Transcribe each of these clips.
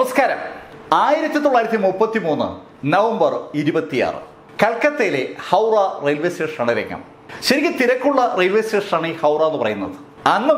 നമസ്കാരം ആയിരത്തി തൊള്ളായിരത്തി മുപ്പത്തി മൂന്ന് നവംബർ ഇരുപത്തിയാറ് കൽക്കത്തയിലെ ഹൗറ റെയിൽവേ സ്റ്റേഷനാണ് രംഗം ശരിക്കും തിരക്കുള്ള റെയിൽവേ സ്റ്റേഷനാണ് ഈ ഹൗറ എന്ന് പറയുന്നത് അന്നും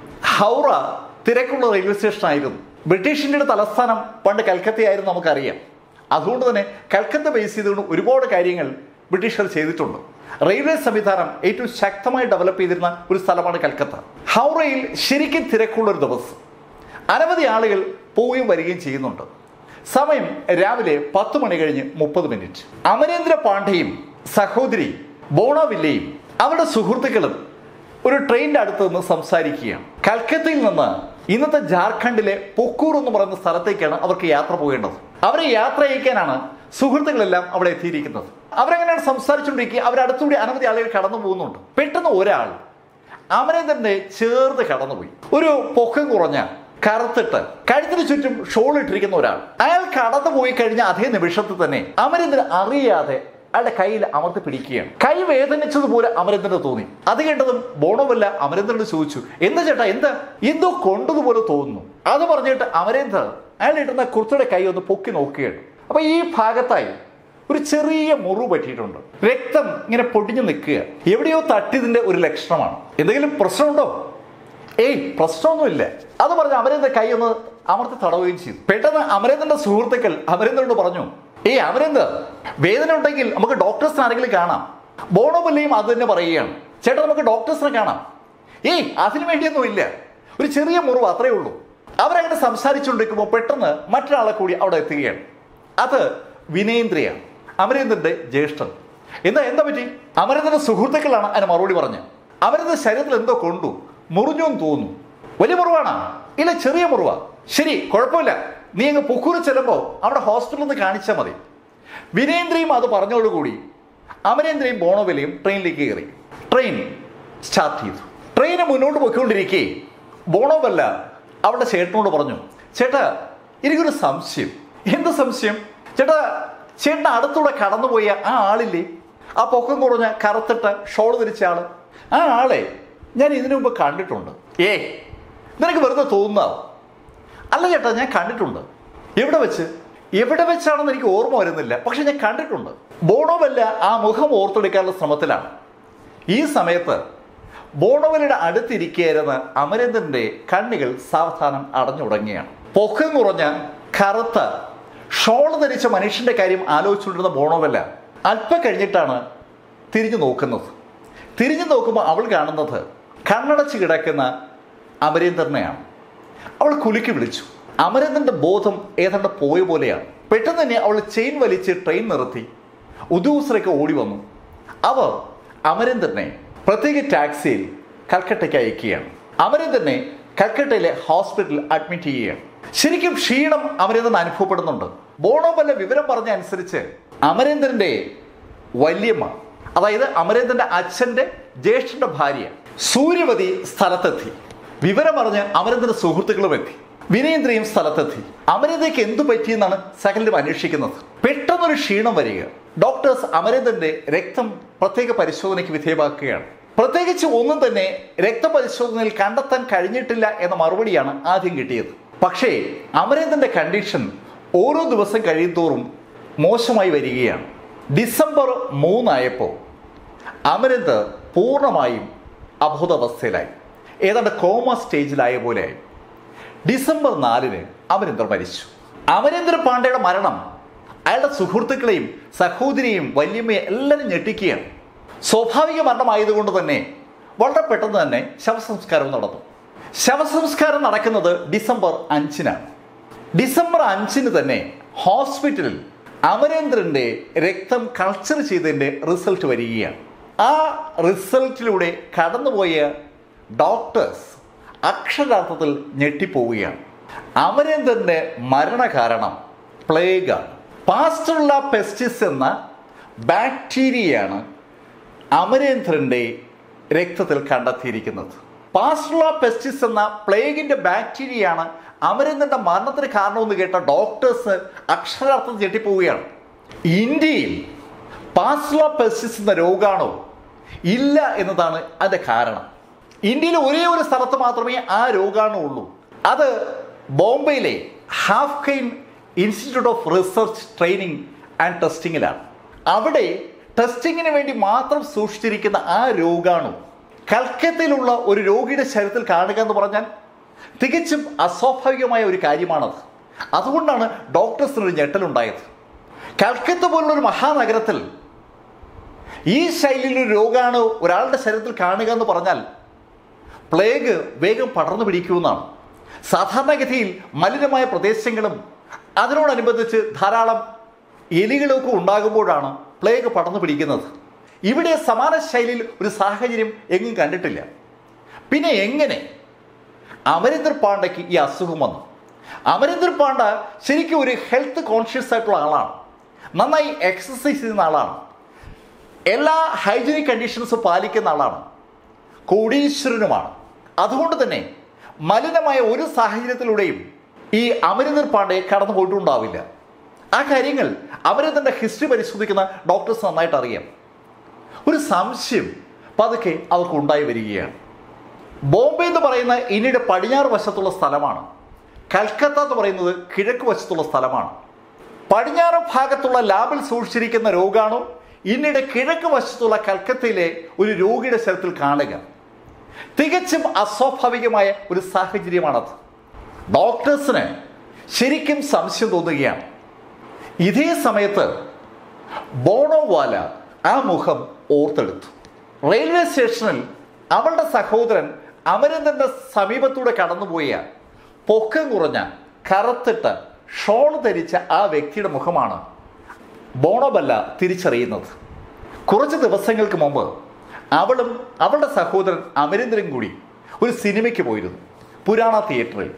ഹൗറ തിരക്കുള്ള റെയിൽവേ സ്റ്റേഷനായിരുന്നു ബ്രിട്ടീഷ് ഇന്ത്യയുടെ തലസ്ഥാനം പണ്ട് കൽക്കത്തയായിരുന്നു നമുക്കറിയാം അതുകൊണ്ട് തന്നെ കൽക്കത്ത ബേസ് ചെയ്തുകൊണ്ട് ഒരുപാട് കാര്യങ്ങൾ ബ്രിട്ടീഷുകാർ ചെയ്തിട്ടുണ്ട് റെയിൽവേ സംവിധാനം ഏറ്റവും ശക്തമായി ഡെവലപ്പ് ചെയ്തിരുന്ന ഒരു സ്ഥലമാണ് കൽക്കത്ത ഹൗറയിൽ ശരിക്കും തിരക്കുള്ള ഒരു ദിവസം അനവധി ആളുകൾ പോവുകയും വരികയും ചെയ്യുന്നുണ്ട് സമയം രാവിലെ പത്ത് മണി കഴിഞ്ഞ് മുപ്പത് മിനിറ്റ് അമരേന്ദ്ര പാണ്ഡെയും സഹോദരി ബോണവില്ലയും അവരുടെ സുഹൃത്തുക്കളും ഒരു ട്രെയിനിന്റെ അടുത്ത് നിന്ന് സംസാരിക്കുകയാണ് കൽക്കത്തയിൽ നിന്ന് ഇന്നത്തെ ജാർഖണ്ഡിലെ പൊക്കൂർ എന്ന് പറയുന്ന സ്ഥലത്തേക്കാണ് അവർക്ക് യാത്ര പോകേണ്ടത് അവരെ യാത്ര അയക്കാനാണ് സുഹൃത്തുക്കളെല്ലാം അവിടെ എത്തിയിരിക്കുന്നത് അവരെങ്ങനെയാണ് സംസാരിച്ചുകൊണ്ടിരിക്കുക അവരടുത്തുകൂടി അനവധി ആളുകൾ കടന്നു പോകുന്നുണ്ട് പെട്ടെന്ന് ഒരാൾ അമരേന്ദ്രനെ ചേർന്ന് കടന്നുപോയി ഒരു പൊക്കം കുറഞ്ഞ കറുത്തിട്ട് കഴുത്തിന് ചുറ്റും ഷോൾ ഇട്ടിരിക്കുന്ന ഒരാൾ അയാൾ കടന്നു പോയി കഴിഞ്ഞ അതേ നിമിഷത്തിൽ തന്നെ അമരേന്ദ്രൻ അറിയാതെ അയാളുടെ കയ്യിൽ അമർത്തി പിടിക്കുകയാണ് കൈ വേദനിച്ചതുപോലെ അമരേന്ദ്രന് തോന്നി അത് കേട്ടതും ബോണവല്ല അമരേന്ദ്രനോട് ചോദിച്ചു എന്താ ചേട്ടാ എന്താ എന്തോ കൊണ്ടതുപോലെ തോന്നുന്നു അത് പറഞ്ഞിട്ട് അമരേന്ദ്രൻ അയാൾ ഇടുന്ന കുർത്തയുടെ കൈ ഒന്ന് പൊക്കി നോക്കുകയാണ് അപ്പൊ ഈ ഭാഗത്തായി ഒരു ചെറിയ മുറിവ് പറ്റിയിട്ടുണ്ട് രക്തം ഇങ്ങനെ പൊടിഞ്ഞു നിൽക്കുക എവിടെയോ തട്ടിയതിന്റെ ഒരു ലക്ഷണമാണ് എന്തെങ്കിലും പ്രശ്നമുണ്ടോ ഏയ് പ്രശ്നമൊന്നുമില്ല അത് പറഞ്ഞ് അമരേന്ദ്ര കൈ ഒന്ന് അമർത്തി തടവുകയും ചെയ്തു പെട്ടെന്ന് അമരേന്ദ്രന്റെ സുഹൃത്തുക്കൾ അമരേന്ദ്രനോട് പറഞ്ഞു ഏയ് അമരേന്ദ്ര വേദന ഉണ്ടെങ്കിൽ നമുക്ക് ഡോക്ടേഴ്സിനെ ആരെങ്കിലും കാണാം ബോണോബല്ലയും അത് തന്നെ പറയുകയാണ് ചേട്ടാ നമുക്ക് ഡോക്ടേഴ്സിനെ കാണാം ഏയ് അതിനു വേണ്ടിയൊന്നും ഇല്ല ഒരു ചെറിയ മുറിവ് അത്രേ ഉള്ളൂ അവരങ്ങനെ സംസാരിച്ചുകൊണ്ടിരിക്കുമ്പോൾ പെട്ടെന്ന് മറ്റൊരാളെ കൂടി അവിടെ എത്തുകയാണ് അത് വിനേന്ദ്രയാണ് അമരേന്ദ്രന്റെ ജ്യേഷ്ഠൻ എന്താ എന്താ പറ്റി അമരേന്ദ്രന്റെ സുഹൃത്തുക്കളാണ് അതിന് മറുപടി പറഞ്ഞത് അവരത് ശരീരത്തിൽ എന്തോ കൊണ്ടു മുറിഞ്ഞു എന്ന് തോന്നുന്നു വലിയ മുറിവാണോ ഇല്ല ചെറിയ മുറിവാ ശരി കുഴപ്പമില്ല നീ അങ്ങ് പുക്കൂര് ചെല്ലുമ്പോൾ അവിടെ ഹോസ്പിറ്റലിൽ നിന്ന് കാണിച്ചാൽ മതി വിനേന്ദ്രയും അത് പറഞ്ഞോടുകൂടി അമരേന്ദ്രയും ബോണോവിലയും ട്രെയിനിലേക്ക് കയറി ട്രെയിൻ സ്റ്റാർട്ട് ചെയ്തു ട്രെയിന് മുന്നോട്ട് പോയിക്കൊണ്ടിരിക്കെ ബോണോവല്ല അവളുടെ ചേട്ടനോട് പറഞ്ഞു ചേട്ടാ എനിക്കൊരു സംശയം എന്ത് സംശയം ചേട്ടാ ചേട്ടൻ അടുത്തൂടെ കടന്നുപോയ ആ ആളില്ലേ ആ പൊക്കം കുറഞ്ഞ കറുത്തിട്ട ഷോൾ ധരിച്ച ആള് ആ ആളെ ഞാൻ ഇതിനു മുമ്പ് കണ്ടിട്ടുണ്ട് ഏ നിനക്ക് വെറുതെ തോന്നുന്നാവും അല്ല ചേട്ടാ ഞാൻ കണ്ടിട്ടുണ്ട് എവിടെ വെച്ച് എവിടെ വെച്ചാണെന്ന് എനിക്ക് ഓർമ്മ വരുന്നില്ല പക്ഷെ ഞാൻ കണ്ടിട്ടുണ്ട് ബോണോവല്ല ആ മുഖം ഓർത്തെടുക്കാനുള്ള ശ്രമത്തിലാണ് ഈ സമയത്ത് ബോണോവലയുടെ അടുത്തിരിക്കുകയായിരുന്ന അമരേന്ദ്രന്റെ കണ്ണുകൾ സാവധാനം അടഞ്ഞു തുടങ്ങിയാണ് പൊക്കം കുറഞ്ഞ കറുത്ത ഷോൾ ധരിച്ച മനുഷ്യന്റെ കാര്യം ആലോചിച്ചുകൊണ്ടിരുന്ന ബോണോവല്ല അല്പം കഴിഞ്ഞിട്ടാണ് തിരിഞ്ഞു നോക്കുന്നത് തിരിഞ്ഞു നോക്കുമ്പോൾ അവൾ കാണുന്നത് കണ്ണടച്ച് കിടക്കുന്ന അമരേന്ദ്രനെയാണ് അവൾ കുലുക്കി വിളിച്ചു അമരേന്ദ്രന്റെ ബോധം ഏതാണ്ട് പോയ പോലെയാണ് പെട്ടെന്ന് തന്നെ അവൾ ചെയിൻ വലിച്ച് ട്രെയിൻ നിർത്തി ഉദ്യോഗസ്ഥരൊക്കെ ഓടി വന്നു അവർ അമരേന്ദ്രനെ പ്രത്യേക ടാക്സിയിൽ കൽക്കട്ടയ്ക്ക് അയക്കുകയാണ് അമരേന്ദ്രനെ കൽക്കട്ടയിലെ ഹോസ്പിറ്റലിൽ അഡ്മിറ്റ് ചെയ്യുകയാണ് ശരിക്കും ക്ഷീണം അമരേന്ദ്രൻ അനുഭവപ്പെടുന്നുണ്ട് ബോണോബല്ല വിവരം പറഞ്ഞ അനുസരിച്ച് അമരേന്ദ്രന്റെ വല്യമ്മ അതായത് അമരേന്ദ്രന്റെ അച്ഛന്റെ ജ്യേഷ്ഠന്റെ ഭാര്യ സൂര്യവതി സ്ഥലത്തെത്തി വിവരം പറഞ്ഞ് അമരേന്ദ്രന്റെ സുഹൃത്തുക്കളും എത്തി വിനേന്ദ്രയും സ്ഥലത്തെത്തി അമരേന്ദ്രയ്ക്ക് എന്തു പറ്റിയെന്നാണ് സകലരും അന്വേഷിക്കുന്നത് പെട്ടെന്നൊരു ക്ഷീണം വരിക ഡോക്ടേഴ്സ് അമരേന്ദ്രന്റെ രക്തം പ്രത്യേക പരിശോധനയ്ക്ക് വിധേയമാക്കുകയാണ് പ്രത്യേകിച്ച് ഒന്നും തന്നെ രക്തപരിശോധനയിൽ കണ്ടെത്താൻ കഴിഞ്ഞിട്ടില്ല എന്ന മറുപടിയാണ് ആദ്യം കിട്ടിയത് പക്ഷേ അമരേന്ദ്രന്റെ കണ്ടീഷൻ ഓരോ ദിവസം കഴിയുന്തോറും മോശമായി വരികയാണ് ഡിസംബർ മൂന്നായപ്പോൾ അമരന്ത് പൂർണ്ണമായും അബോധാവസ്ഥയിലായി ഏതാണ്ട് കോമ സ്റ്റേജിലായ പോലെയായി ഡിസംബർ നാലിന് അമരേന്ദ്ര മരിച്ചു അമരേന്ദ്ര പാണ്ഡെയുടെ മരണം അയാളുടെ സുഹൃത്തുക്കളെയും സഹോദരിയെയും വല്യമ്മയും എല്ലാവരും ഞെട്ടിക്കുകയാണ് സ്വാഭാവിക മരണമായതുകൊണ്ട് തന്നെ വളരെ പെട്ടെന്ന് തന്നെ ശവസംസ്കാരം നടന്നു ശവസംസ്കാരം നടക്കുന്നത് ഡിസംബർ അഞ്ചിനാണ് ഡിസംബർ അഞ്ചിന് തന്നെ ഹോസ്പിറ്റലിൽ അമരേന്ദ്രന്റെ രക്തം കൾച്ചർ ചെയ്തതിൻ്റെ റിസൾട്ട് വരികയാണ് ആ റിസൾട്ടിലൂടെ കടന്നുപോയ ഡോക്ടേഴ്സ് അക്ഷരാർത്ഥത്തിൽ ഞെട്ടിപ്പോവുകയാണ് അമരേന്ദ്രന്റെ മരണകാരണം പ്ലേഗാണ് പാസ്റ്ററുള്ള പെസ്റ്റിസ് എന്ന ബാക്ടീരിയയാണ് അമരേന്ദ്രന്റെ രക്തത്തിൽ കണ്ടെത്തിയിരിക്കുന്നത് പാസ്റ്റുള്ള പെസ്റ്റിസ് എന്ന പ്ലേഗിന്റെ ബാക്ടീരിയയാണ് അമരേന്ദ്രന്റെ മരണത്തിന് കാരണമെന്ന് കേട്ട ഡോക്ടേഴ്സ് അക്ഷരാർത്ഥം ഞെട്ടിപ്പോവുകയാണ് ഇന്ത്യയിൽ പാസ്റ്റുള്ള പെസ്റ്റിസ് എന്ന രോഗാണോ ഇല്ല എന്നതാണ് അതിന്റെ കാരണം ഇന്ത്യയിൽ ഒരേ ഒരു സ്ഥലത്ത് മാത്രമേ ആ രോഗാണു ഉള്ളൂ അത് ബോംബെയിലെ Haffkine institute of research training and ടെസ്റ്റിങ്ങിലാണ് അവിടെ ടെസ്റ്റിങ്ങിന് വേണ്ടി മാത്രം സൂക്ഷിച്ചിരിക്കുന്ന ആ രോഗാണു കൽക്കത്തയിലുള്ള ഒരു രോഗിയുടെ ശരീരത്തിൽ കാണുക എന്ന് പറഞ്ഞാൽ തികച്ചും അസ്വാഭാവികമായ ഒരു കാര്യമാണത് അതുകൊണ്ടാണ് ഡോക്ടേഴ്സിനൊരു ഞെട്ടലുണ്ടായത് കൽക്കത്ത പോലുള്ള ഒരു മഹാനഗരത്തിൽ ഈ ശൈലിയിലൊരു രോഗാണു ഒരാളുടെ ശരീരത്തിൽ കാണുക എന്ന് പറഞ്ഞാൽ പ്ലേഗ് വേഗം പടർന്നു പിടിക്കുമെന്നാണ് സാധാരണഗതിയിൽ മലിനമായ പ്രദേശങ്ങളും അതിനോടനുബന്ധിച്ച് ധാരാളം എലികളൊക്കെ ഉണ്ടാകുമ്പോഴാണ് പ്ലേഗ് പടർന്നു പിടിക്കുന്നത് ഇവിടെ സമാന ശൈലിയിൽ ഒരു സാഹചര്യം എങ്ങും കണ്ടിട്ടില്ല പിന്നെ എങ്ങനെ അമരീന്ദർ പാണ്ഡയ്ക്ക് ഈ അസുഖം വന്നു അമരീന്ദർ പാണ്ഡ ശരിക്കും ഒരു ഹെൽത്ത് കോൺഷ്യസ് ആയിട്ടുള്ള ആളാണ് നന്നായി എക്സസൈസ് ചെയ്യുന്ന ആളാണ് എല്ലാ ഹൈജീനിക് കണ്ടീഷൻസും പാലിക്കുന്ന ആളാണ് കോടീശ്വരനുമാണ് അതുകൊണ്ട് തന്നെ മലിനമായ ഒരു സാഹചര്യത്തിലൂടെയും ഈ അമരീന്ദർ പാണ്ഡെ കടന്നു പോയിട്ടുണ്ടാവില്ല ആ കാര്യങ്ങൾ അമരീന്ദറിന്റെ ഹിസ്റ്ററി പരിശോധിക്കുന്ന ഡോക്ടേഴ്സ് നന്നായിട്ട് അറിയാം ഒരു സംശയം പതുക്കെ അവർക്ക് ഉണ്ടായി വരികയാണ് ബോംബെ എന്ന് പറയുന്ന ഇന്ത്യയുടെ പടിഞ്ഞാറ് വശത്തുള്ള സ്ഥലമാണ് കൽക്കത്ത എന്ന് പറയുന്നത് കിഴക്ക് വശത്തുള്ള സ്ഥലമാണ് പടിഞ്ഞാറ് ഭാഗത്തുള്ള ലാബിൽ സൂക്ഷിച്ചിരിക്കുന്ന രോഗാണു ഇന്ത്യയുടെ കിഴക്ക് വശത്തുള്ള കൽക്കത്തയിലെ ഒരു രോഗിയുടെ ശരീരത്തിൽ കാണുക തികച്ചും അസ്വാഭാവികമായ ഒരു സാഹചര്യമാണത് ഡോക്ടേഴ്സിന് ശരിക്കും സംശയം തോന്നുകയാണ് ഇതേ സമയത്ത് ബോണോവാല ആ മുഖം ഓർത്തെടുത്തു റെയിൽവേ സ്റ്റേഷനിൽ അവളുടെ സഹോദരൻ അമരേന്ദ്രന്റെ സമീപത്തൂടെ കടന്നുപോയ പൊക്കം കുറഞ്ഞ കറുത്തിട്ട് ഷോൾ ധരിച്ച ആ വ്യക്തിയുടെ മുഖമാണ് ബോണോബല്ല തിരിച്ചറിയുന്നത് കുറച്ച് ദിവസങ്ങൾക്ക് മുമ്പ് അവളും അവളുടെ സഹോദരൻ അമരീന്ദ്രൻ കൂടി ഒരു സിനിമയ്ക്ക് പോയിരുന്നു പുരാണ തിയേറ്ററിൽ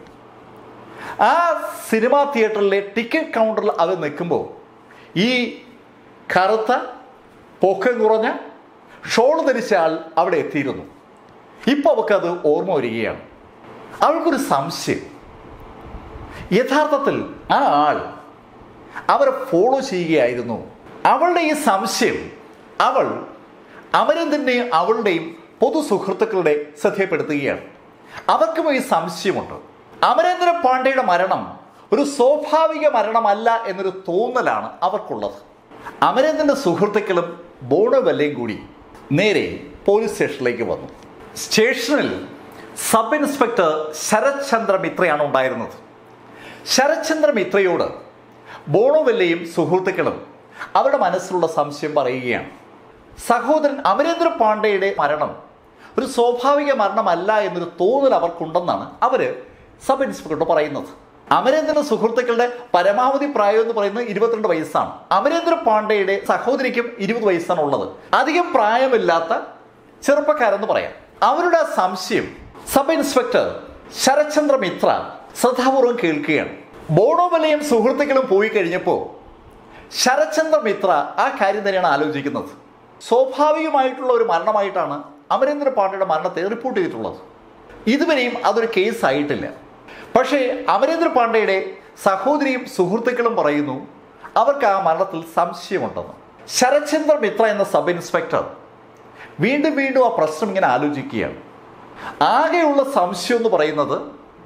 ആ സിനിമാ തിയേറ്ററിലെ ടിക്കറ്റ് കൗണ്ടറിൽ അവർ നിൽക്കുമ്പോൾ ഈ കറുത്ത പൊക്കം കുറഞ്ഞ ഷോൾ ധരിച്ച ആൾ അവിടെ എത്തിയിരുന്നു ഇപ്പോൾ അവൾക്കത് ഓർമ്മ വരികയാണ് അവൾക്കൊരു സംശയം യഥാർത്ഥത്തിൽ ആ ആൾ അവരെ ഫോളോ ചെയ്യുകയായിരുന്നു അവളുടെ ഈ സംശയം അവൾ അമരന്തിൻ്റെയും അവളുടെയും പൊതു സുഹൃത്തുക്കളുടെ ശ്രദ്ധയപ്പെടുത്തുകയാണ് അവർക്കും ഈ സംശയമുണ്ട് അമരേന്ദ്ര പാണ്ഡെയുടെ മരണം ഒരു സ്വാഭാവിക മരണമല്ല എന്നൊരു തോന്നലാണ് അവർക്കുള്ളത് അമരേന്ദ്രന്റെ സുഹൃത്തുക്കളും ബോണവല്ലയും കൂടി നേരെ പോലീസ് സ്റ്റേഷനിലേക്ക് വന്നു സ്റ്റേഷനിൽ സബ് ഇൻസ്പെക്ടർ ശരത് ചന്ദ്ര മിത്രയാണ് ഉണ്ടായിരുന്നത് ശരത് ചന്ദ്ര മിത്രയോട് ബോണോവല്ലയും സുഹൃത്തുക്കളും അവരുടെ മനസ്സിലുള്ള സംശയം പറയുകയാണ് സഹോദരൻ അമരേന്ദ്ര പാണ്ഡെയുടെ മരണം ഒരു സ്വാഭാവിക മരണമല്ല എന്നൊരു തോന്നൽ അവർക്കുണ്ടെന്നാണ് അവര് സബ് ഇൻസ്പെക്ടർ പറയുന്നത് അമരേന്ദ്രൻ സുഹൃത്തുക്കളുടെ പരമാവധി പ്രായം എന്ന് പറയുന്നത് ഇരുപത്തിരണ്ട് വയസ്സാണ് അമരേന്ദ്ര പാണ്ഡെയുടെ സഹോദരിക്കും ഇരുപത് വയസ്സാണ് ഉള്ളത് അധികം പ്രായമില്ലാത്ത ചെറുപ്പക്കാരെന്ന് പറയാം അവരുടെ ആ സംശയം സബ് ഇൻസ്പെക്ടർ ശരത്ചന്ദ്ര മിത്ര ശ്രദ്ധാപൂർവം കേൾക്കുകയാണ് ബോണോവലയും സുഹൃത്തുക്കളും പോയി കഴിഞ്ഞപ്പോൾ ശരത്ചന്ദ്ര മിത്ര ആ കാര്യം തന്നെയാണ് ആലോചിക്കുന്നത് സ്വാഭാവികമായിട്ടുള്ള ഒരു മരണമായിട്ടാണ് അമരേന്ദ്ര പാണ്ഡെയുടെ മരണത്തെ റിപ്പോർട്ട് ചെയ്തിട്ടുള്ളത് ഇതുവരെയും അതൊരു കേസ് ആയിട്ടില്ല പക്ഷേ അമരേന്ദ്ര പാണ്ഡെയുടെ സഹോദരിയും സുഹൃത്തുക്കളും പറയുന്നു അവർക്ക് ആ മരണത്തിൽ സംശയമുണ്ടെന്ന് ശരത്ചന്ദ്ര മിത്ര എന്ന സബ് ഇൻസ്പെക്ടർ വീണ്ടും വീണ്ടും ആ പ്രശ്നം ഇങ്ങനെ ആലോചിക്കുകയാണ് ആകെയുള്ള സംശയം എന്ന് പറയുന്നത്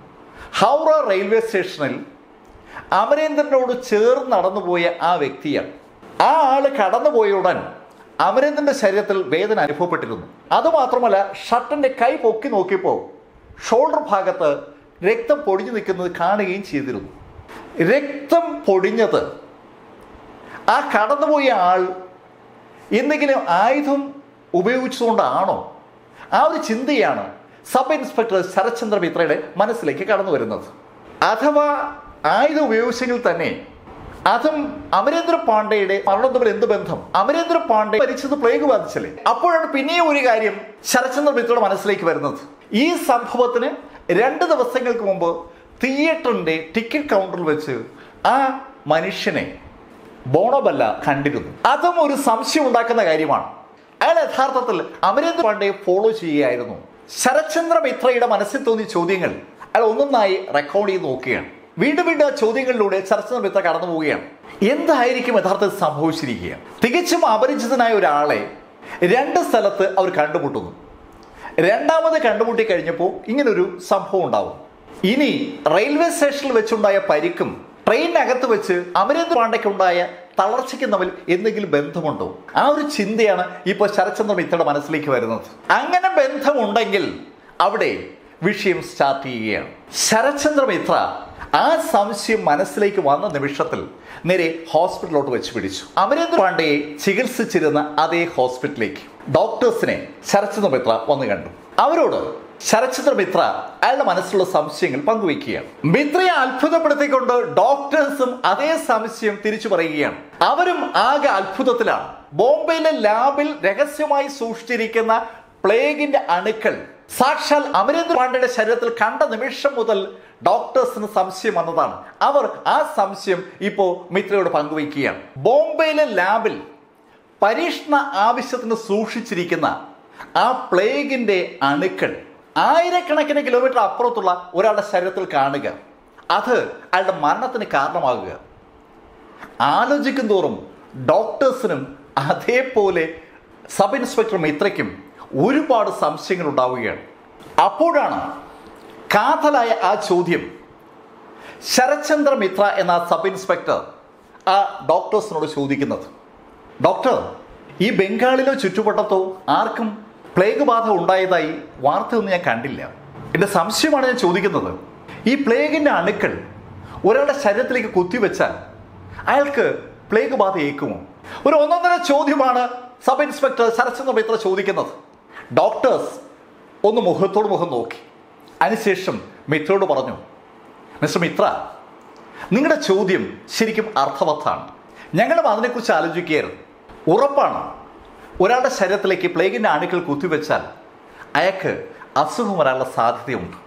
ഹൗറ റെയിൽവേ സ്റ്റേഷനിൽ അമരേന്ദ്രനോട് ചേർന്ന് നടന്നുപോയ ആ വ്യക്തിയാണ് ആ ആള് കടന്നുപോയ ഉടൻ അമരേന്ദ്രന്റെ ശരീരത്തിൽ വേദന അനുഭവപ്പെട്ടിരുന്നു അതുമാത്രമല്ല ഷർട്ടിന്റെ കൈ പൊക്കി നോക്കിയപ്പോൾ ഷോൾഡർ ഭാഗത്ത് രക്തം പൊടിഞ്ഞു നിൽക്കുന്നത് കാണുകയും ചെയ്തിരുന്നു രക്തം പൊടിഞ്ഞത് ആ കടന്നുപോയ ആൾ എന്തെങ്കിലും ആയുധം ഉപയോഗിച്ചുകൊണ്ടാണോ ആ ഒരു ചിന്തയാണ് സബ് ഇൻസ്പെക്ടർ ശരത്ചന്ദ്ര മിത്രയുടെ മനസ്സിലേക്ക് കടന്നു വരുന്നത് അഥവാ ആയുധം ഉപയോഗിച്ചെങ്കിൽ തന്നെ അതും അമരേന്ദ്ര പാണ്ഡെയുടെ മരണം തമ്മിൽ എന്ത് ബന്ധം അമരേന്ദ്ര പാണ്ഡെ മരിച്ചത് പ്ലേഗ് ബാധിച്ചല്ലേ അപ്പോഴാണ് പിന്നെയും ഒരു കാര്യം ശരത്ചന്ദ്ര മിത്രയുടെ മനസ്സിലേക്ക് വരുന്നത് ഈ സംഭവത്തിന് രണ്ട് ദിവസങ്ങൾക്ക് മുമ്പ് തിയേറ്ററിന്റെ ടിക്കറ്റ് കൗണ്ടറിൽ വെച്ച് ആ മനുഷ്യനെ ബോണബല്ല കണ്ടിരുന്നു അതും ഒരു സംശയം ഉണ്ടാക്കുന്ന കാര്യമാണ് അയാൾ യഥാർത്ഥത്തിൽ അമരേന്ദ്ര പാണ്ഡെയെ ഫോളോ ചെയ്യുകയായിരുന്നു ശരത്ചന്ദ്ര മിത്രയുടെ മനസ്സിൽ തോന്നിയ ചോദ്യങ്ങൾ അയാൾ ഒന്നൊന്നായി റെക്കോർഡ് ചെയ്ത് നോക്കുകയാണ് വീണ്ടും വീണ്ടും ആ ചോദ്യങ്ങളിലൂടെ ശരത്ചന്ദ്ര മിത്ര കടന്നു പോവുകയാണ് എന്തായിരിക്കും യഥാർത്ഥത്തിൽ സംഭവിച്ചിരിക്കുക തികച്ചും അപരിചിതനായ ഒരാളെ രണ്ട് സ്ഥലത്ത് അവർ കണ്ടുമുട്ടുന്നു രണ്ടാമത് കണ്ടുമുട്ടി കഴിഞ്ഞപ്പോൾ ഇങ്ങനൊരു സംഭവം ഉണ്ടാവും ഇനി റെയിൽവേ സ്റ്റേഷനിൽ വെച്ചുണ്ടായ പരിക്കും ട്രെയിനകത്ത് വെച്ച് അമരേന്ദ്ര പാണ്ഡയ്ക്കുണ്ടായ തളർച്ചയ്ക്കും തമ്മിൽ എന്തെങ്കിലും ബന്ധമുണ്ടോ ആ ഒരു ചിന്തയാണ് ഇപ്പോൾ ശരത്ചന്ദ്ര മിത്രയുടെ മനസ്സിലേക്ക് വരുന്നത് അങ്ങനെ ബന്ധമുണ്ടെങ്കിൽ അവിടെ വിഷയം സ്റ്റാർട്ട് ചെയ്യുകയാണ് ശരത്ചന്ദ്ര മിത്ര ആ സംശയം മനസ്സിലേക്ക് വന്ന നിമിഷത്തിൽ നേരെ ഹോസ്പിറ്റലിലോട്ട് വെച്ച് പിടിച്ചു അമരേന്ദ്ര പാണ്ഡയെ ചികിത്സിച്ചിരുന്ന അതേ ഹോസ്പിറ്റലിലേക്ക് ഡോക്ടേഴ്സിനെ ശരത്ചന്ദ്ര മിത്ര വന്നു കണ്ടു അവരോട് ശരത്ചന്ദ്ര മിത്ര അയാളുടെ മനസ്സിലുള്ള സംശയങ്ങൾ പങ്കുവയ്ക്കുകയാണ് മിത്രയെ അത്ഭുതപ്പെടുത്തിക്കൊണ്ട് ഡോക്ടേഴ്സും അതേ സംശയം തിരിച്ചു പറയുകയാണ് അവരും ആകെ അത്ഭുതത്തിലാണ് ബോംബെയിലെ ലാബിൽ രഹസ്യമായി സൂക്ഷിച്ചിരിക്കുന്ന പ്ലേഗിന്റെ അണുക്കൾ സാക്ഷാൽ അമരേന്ദ്ര പാണ്ഡയുടെ ശരീരത്തിൽ കണ്ട നിമിഷം മുതൽ ഡോക്ടേഴ്സിന് സംശയം വന്നതാണ് അവർ ആ സംശയം ഇപ്പോ മിത്രയോട് പങ്കുവയ്ക്കുകയാണ് ബോംബെയിലെ ലാബിൽ പരീക്ഷണ ആവശ്യത്തിന് സൂക്ഷിച്ചിരിക്കുന്ന ആ പ്ലേഗിന്റെ അണുക്കൾ ആയിരക്കണക്കിന് കിലോമീറ്റർ അപ്പുറത്തുള്ള ഒരാളുടെ ശരീരത്തിൽ കാണുക അത് അയാളുടെ മരണത്തിന് കാരണമാകുക ആലോചിക്കും തോറും ഡോക്ടേഴ്സിനും അതേപോലെ സബ് ഇൻസ്പെക്ടർ മിത്രയ്ക്കും ഒരുപാട് സംശയങ്ങൾ ഉണ്ടാവുകയാണ് അപ്പോഴാണ് കാതലായ ആ ചോദ്യം ശരത്ചന്ദ്ര മിത്ര എന്ന സബ് ഇൻസ്പെക്ടർ ആ ഡോക്ടേഴ്സിനോട് ചോദിക്കുന്നത് ഡോക്ടർ ഈ ബംഗാളിലോ ചുറ്റുവട്ടത്തോ ആർക്കും പ്ലേഗ് ബാധ ഉണ്ടായതായി വാർത്തയൊന്നും ഞാൻ കണ്ടില്ല എൻ്റെ സംശയമാണ് ഞാൻ ചോദിക്കുന്നത് ഈ പ്ലേഗിൻ്റെ അണുക്കൾ ഒരാളുടെ ശരീരത്തിലേക്ക് കുത്തിവെച്ചാൽ അയാൾക്ക് പ്ലേഗ് ബാധ ഏക്കുമോ ഒരു ഒന്നൊന്നര ചോദ്യമാണ് സബ് ഇൻസ്പെക്ടർ ശരത്ചന്ദ്ര മിത്ര ചോദിക്കുന്നത് ഡോക്ടേഴ്സ് ഒന്ന് മുഖത്തോട് മുഖം നോക്കി അതിനുശേഷം മിത്രയോട് പറഞ്ഞു മിസ്റ്റർ മിത്ര നിങ്ങളുടെ ചോദ്യം ശരിക്കും അർത്ഥവത്താണ് ഞങ്ങളും അതിനെക്കുറിച്ച് ആലോചിക്കുകയായിരുന്നു ഉറപ്പാണ് ഒരാളുടെ ശരീരത്തിലേക്ക് പ്ലേഗിൻ്റെ അണുക്കൾ കുത്തിവെച്ചാൽ അയാൾക്ക് അസുഖം വരാനുള്ള സാധ്യതയുണ്ട്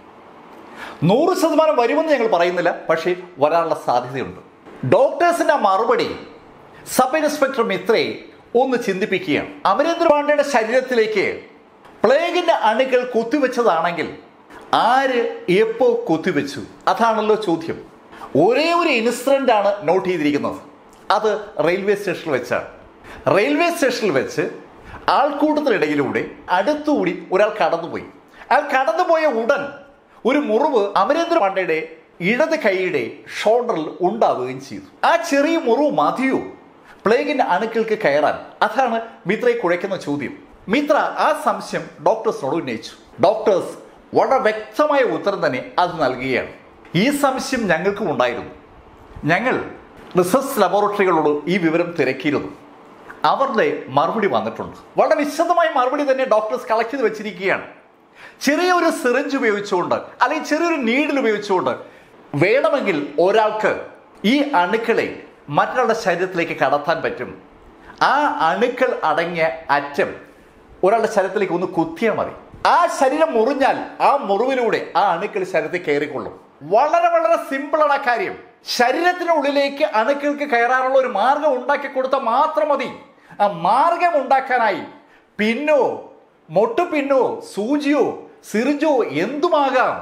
നൂറ് ശതമാനം വരുമെന്ന് ഞങ്ങൾ പറയുന്നില്ല പക്ഷേ വരാനുള്ള സാധ്യതയുണ്ട് ഡോക്ടേഴ്സിന്റെ ആ മറുപടി സബ് ഇൻസ്പെക്ടർ മിത്രയെ ഒന്ന് ചിന്തിപ്പിക്കുകയാണ് അമരേന്ദ്ര പാണ്ഡ്യയുടെ ശരീരത്തിലേക്ക് പ്ലേഗിന്റെ അണുക്കൾ കുത്തിവെച്ചതാണെങ്കിൽ ആര് എപ്പോ കുത്തിവെച്ചു അതാണല്ലോ ചോദ്യം ഒരേ ഒരു ഇൻസിഡന്റ് ആണ് നോട്ട് ചെയ്തിരിക്കുന്നത് അത് റെയിൽവേ സ്റ്റേഷനിൽ വെച്ചാണ് റെയിൽവേ സ്റ്റേഷനിൽ വെച്ച് ആൾക്കൂട്ടത്തിനിടയിലൂടെ അടുത്തുകൂടി ഒരാൾ കടന്നുപോയി അയാൾ കടന്നുപോയ ഉടൻ ഒരു മുറിവ് അമരേന്ദ്ര പാണ്ഡയുടെ ഇടത് കൈയുടെ ഷോൾഡറിൽ ഉണ്ടാവുകയും ചെയ്തു ആ ചെറിയ മുറിവ് മതിയോ പ്ലേഗിന്റെ അണുക്കൾക്ക് കയറാൻ അതാണ് മിത്രയെ കുഴയ്ക്കുന്ന ചോദ്യം മിത്ര ആ സംശയം ഡോക്ടേഴ്സിനോട് ഉന്നയിച്ചു ഡോക്ടേഴ്സ് വളരെ വ്യക്തമായ ഉത്തരം തന്നെ അത് നൽകുകയാണ് ഈ സംശയം ഞങ്ങൾക്കും ഉണ്ടായിരുന്നു ഞങ്ങൾ റിസർച്ച് ലബോറട്ടറികളോട് ഈ വിവരം തിരക്കിയിരുന്നു അവരുടെ മറുപടി വന്നിട്ടുണ്ട് വളരെ വിശദമായ മറുപടി തന്നെ ഡോക്ടേഴ്സ് കളക്ട് ചെയ്ത് വെച്ചിരിക്കുകയാണ് ചെറിയൊരു സിറിഞ്ച് ഉപയോഗിച്ചുകൊണ്ട് അല്ലെങ്കിൽ ചെറിയൊരു നീഡിൽ ഉപയോഗിച്ചുകൊണ്ട് വേണമെങ്കിൽ ഒരാൾക്ക് ഈ അണുക്കളെ മറ്റൊരാളുടെ ശരീരത്തിലേക്ക് കടത്താൻ പറ്റും ആ അണുക്കൾ അടങ്ങിയ അറ്റം ഒരാളുടെ ശരീരത്തിലേക്ക് ഒന്ന് കുത്തിയാൽ മതി ആ ശരീരം മുറിഞ്ഞാൽ ആ മുറിവിലൂടെ ആ അണുക്കൾ ശരീരത്തിൽ കയറിക്കൊള്ളും വളരെ വളരെ സിമ്പിളാണ് ആ കാര്യം ശരീരത്തിനുള്ളിലേക്ക് അണുക്കൾക്ക് കയറാനുള്ള ഒരു മാർഗം ഉണ്ടാക്കി കൊടുത്താൽ മാത്രം മതി ആ മാർഗം ഉണ്ടാക്കാനായി പിന്നോ മൊട്ടുപിന്നോ സൂചിയോ സിറിഞ്ചോ എന്തുമാകാം